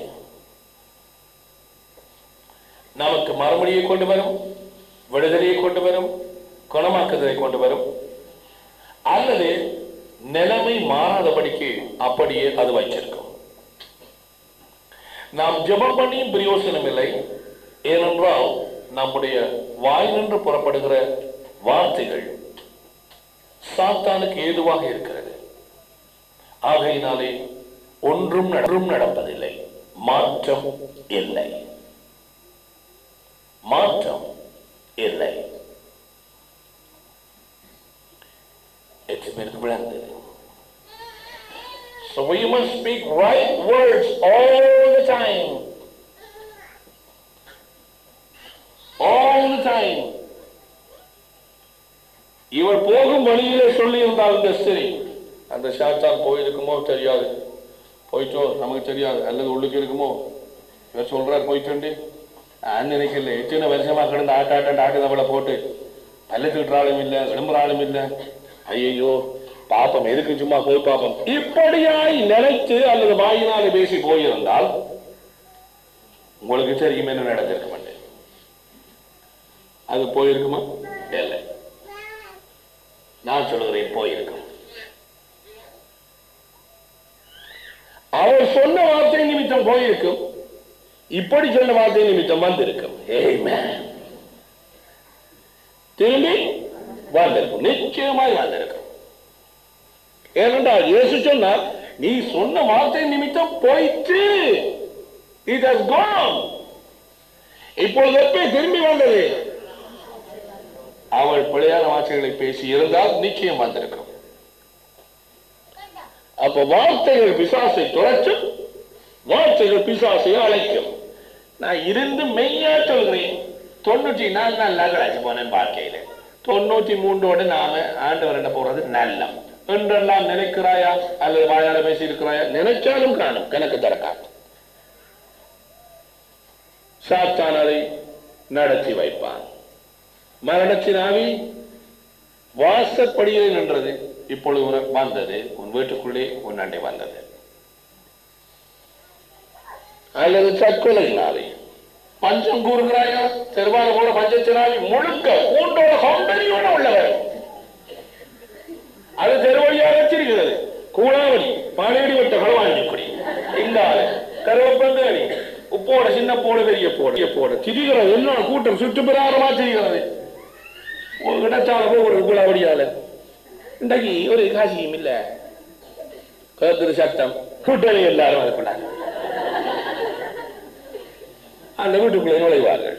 நமக்கு மறுமொழியை கொண்டு வரும் விடுதலையை கொண்டு வரும் குணமாக்குதலை கொண்டு வரும் அல்லது நிலைமை மாறாதபடிக்கு அப்படியே அது வைச்சிருக்கும் நாம் ஜெபம் பண்ணியும் பிரயோசனம் இல்லை ஏனென்றால் நம்முடைய வாயினின்று புறப்படுகிற வார்த்தைகள் சாத்தானுக்கு ஏதுவாக இருக்கிறது ஆகையினாலே ஒன்றும் நட- நடப்பதில்லை மாற்றம் இல்லை மாற்றம் இல்லை எட்டு பேருக்கு விளங்குது So we must speak right words all the time. All the time. இவர் போகும் வழியிலே சொல்லி இருந்தால் இந்த சரி அந்த சாத்தான் போயிருக்குமோ தெரியாது போயிட்டோ நமக்கு தெரியாது அல்லது உள்ளுக்கு இருக்குமோ இவர் சொல்றார் போயிட்டு நான் நினைக்கல எத்தனை வருஷமா கிடந்து ஆட்ட ஆட்ட ஆட்டு தவளை போட்டு பல்ல திட்டுற ஆளும் இல்லை விளம்புற ஆளும் இல்லை ஐயோ பாப்பம் எதுக்கு சும்மா போய் பாப்பம் இப்படியாய் நினைத்து அல்லது வாயினாலே பேசி போயிருந்தால் உங்களுக்கு தெரியும் என்ன நடந்திருக்க மாட்டேன் அது போயிருக்குமா இல்லை நான் சொல்லுகிறேன் போயிருக்கும் அவர் சொன்ன வார்த்தை நிமித்தம் போயிருக்கும் இப்படி சொன்ன வார்த்தை நிமித்தம் வந்திருக்கும் Amen. திரும்பி வந்திருக்கும் நிச்சயமாய் வந்திருக்கும் ஏனென்றால் இயேசு சொன்னார் நீ சொன்ன வார்த்தை நிமித்தம் போயிற்று it has gone இப்பொழுது எப்ப திரும்பி வந்தது அவள் பிழையான வார்த்தைகளை பேசி இருந்தால் நிச்சயம் வந்திருக்கும் அப்ப வார்த்தைகள் பிசாசை துரத்தும் வார்த்தைகள் பிசாசை அழைக்கும் நான் இருந்து மெய்யா சொல்கிறேன் தொண்ணூற்றி நாலு நாள் நகராட்சி போனேன் வாழ்க்கையில தொண்ணூற்றி மூன்றோடு நாம ஆண்டவர்கிட்ட போறது நல்லம் என்றெல்லாம் நினைக்கிறாயா அல்லது வாயால பேசி இருக்கிறாயா நினைச்சாலும் காணும் கணக்கு திறக்காது சாத்தான் அதை நடத்தி வைப்பான் மரணத்தின் ஆவி வாசப்படியில் நின்றது இப்பொழுது உனக்கு வந்தது உன் வீட்டுக்குள்ளே உன் அண்டை வந்தது அல்லது தற்கொலையினாலே பஞ்சம் கூறுகிறாயா தெருவான போல பஞ்சத்தினாலே முழுக்க கூண்டோட கம்பெனியோட உள்ளவர் அது தெருவழியாக வச்சிருக்கிறது கூடாவடி பாலேடி வட்ட களவாஞ்சிக்குடி இந்த ஆளு கருவப்பந்தடி உப்போட சின்ன போடு பெரிய போடு பெரிய போடு திரிகிறது என்ன கூட்டம் சுற்றுப்பிராரமா திரிகிறது ஒரு இடத்தால போய் ஒரு கூடாவடியால இன்றைக்கு ஒரு காசியும் இல்ல கருத்து சத்தம் கூட்டணி எல்லாரும் அதுக்குள்ளாங்க அந்த வீட்டுக்குள்ளே நுழைவார்கள்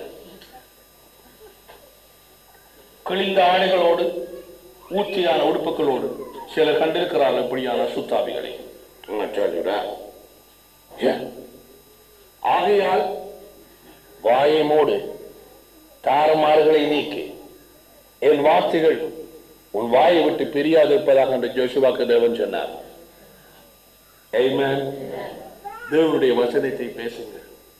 கிழிந்த ஆடைகளோடு ஊத்தியான உடுப்புகளோடு சிலர் கண்டிருக்கிறார்கள் இப்படியான சுத்தாபிகளை நான் சொல்லிவிடா. ஏன்? ஆகையால் வாயை மூடு தாரமாறுகளை நீக்கி என் வார்த்தைகள் உன் வாயை விட்டு பிரியாது இருப்பதாக என்று ஜோசுவாக்கு தேவன் சொன்னார் Amen. தேவனுடைய வசனத்தை பேசுங்கள்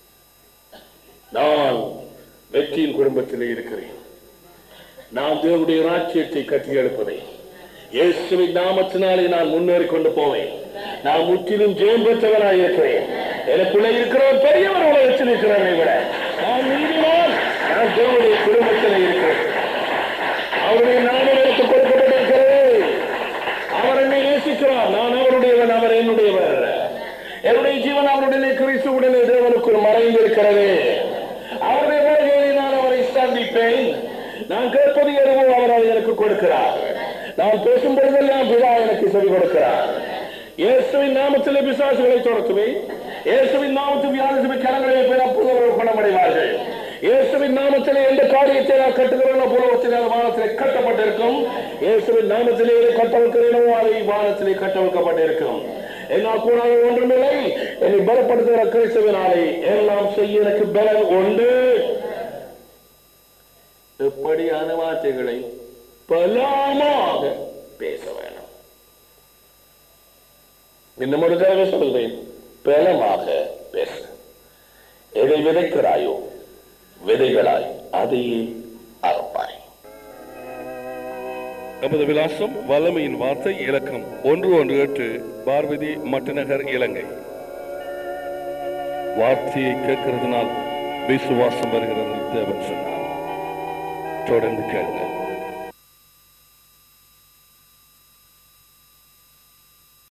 நான் வெற்றியின் குடும்பத்திலே இருக்கிறேன் நான் தேவனுடைய ராஜ்யத்தை கட்டி எழுப்புவேன் இயேசுவின் நாமத்தினாலே நான் முன்னேறி கொண்டு போவேன் நான் முற்றிலும் ஜெயம் பெற்றவனாய் இருக்கிறேன் எனக்குள்ளே இருக்கிறவர் பெரியவர் உலகத்தில் இருக்கிறவனை விட நான் நீதிமான் நான் தேவனுடைய குடும்பத்தில் இருக்கிறேன் அவருடைய நாமம் எனக்கு கொடுக்கப்பட்டிருக்கிறது அவர் என்னை நேசிக்கிறார் நான் அவருடையவன் அவர் என்னுடையவர் என்னுடைய ஜீவன் அவருடனே கிறிஸ்துவுடனே தேவனுக்குள் மறைந்திருக்கிறது அவருடைய வருகையை நான் அவரை சந்திப்பேன் நான் கேட்பது எதுவோ அவர் அதை எனக்கு கொடுக்கிறார் நான் பேசும் பொழுதெல்லாம் பிதா எனக்கு சொல்லிக் கொடுக்கிறார் இயேசுவின் நாமத்திலே பிசாசுகளை துரத்துவேன் இயேசுவின் நாமத்தில் வியாதிசுவை கரங்களிலே பேர் அற்புதங்கள் குணமடைவார்கள் இயேசுவின் நாமத்திலே எந்த காரியத்தை நான் கட்டுகிறேனோ பூலோகத்திலே அது வானத்திலே கட்டப்பட்டிருக்கும் இயேசுவின் நாமத்திலே எதை கட்டவிழ்க்கிறேனோ அதை வானத்திலே கட்டவிழ்க்கப்பட்டிருக்கும் என்னால் கூடாத ஒன்றுமில்லை என்னை பலப்படுத்துகிற கிறிஸ்துவினாலே எல்லாம் செய்ய எனக்கு பலன் உண்டு எப்படியான வார்த்தைகளை பலமாக பேச வேணும் இன்னும் ஒரு தடவை சொல்கிறேன் பலமாக பேச எதை விதைக்கிறாயோ விதைகளாய் அதையே அறுப்பாய் நமது விலாசம் வல்லமையின் வார்த்தை இலக்கம் ஒன்று ஒன்று எட்டு பார்வதி மட்டநகர் இலங்கை வார்த்தையை கேட்கிறதுனால் விசுவாசம் வருகிறது தேவன் சொன்னார் தொடர்ந்து கேளுங்கள்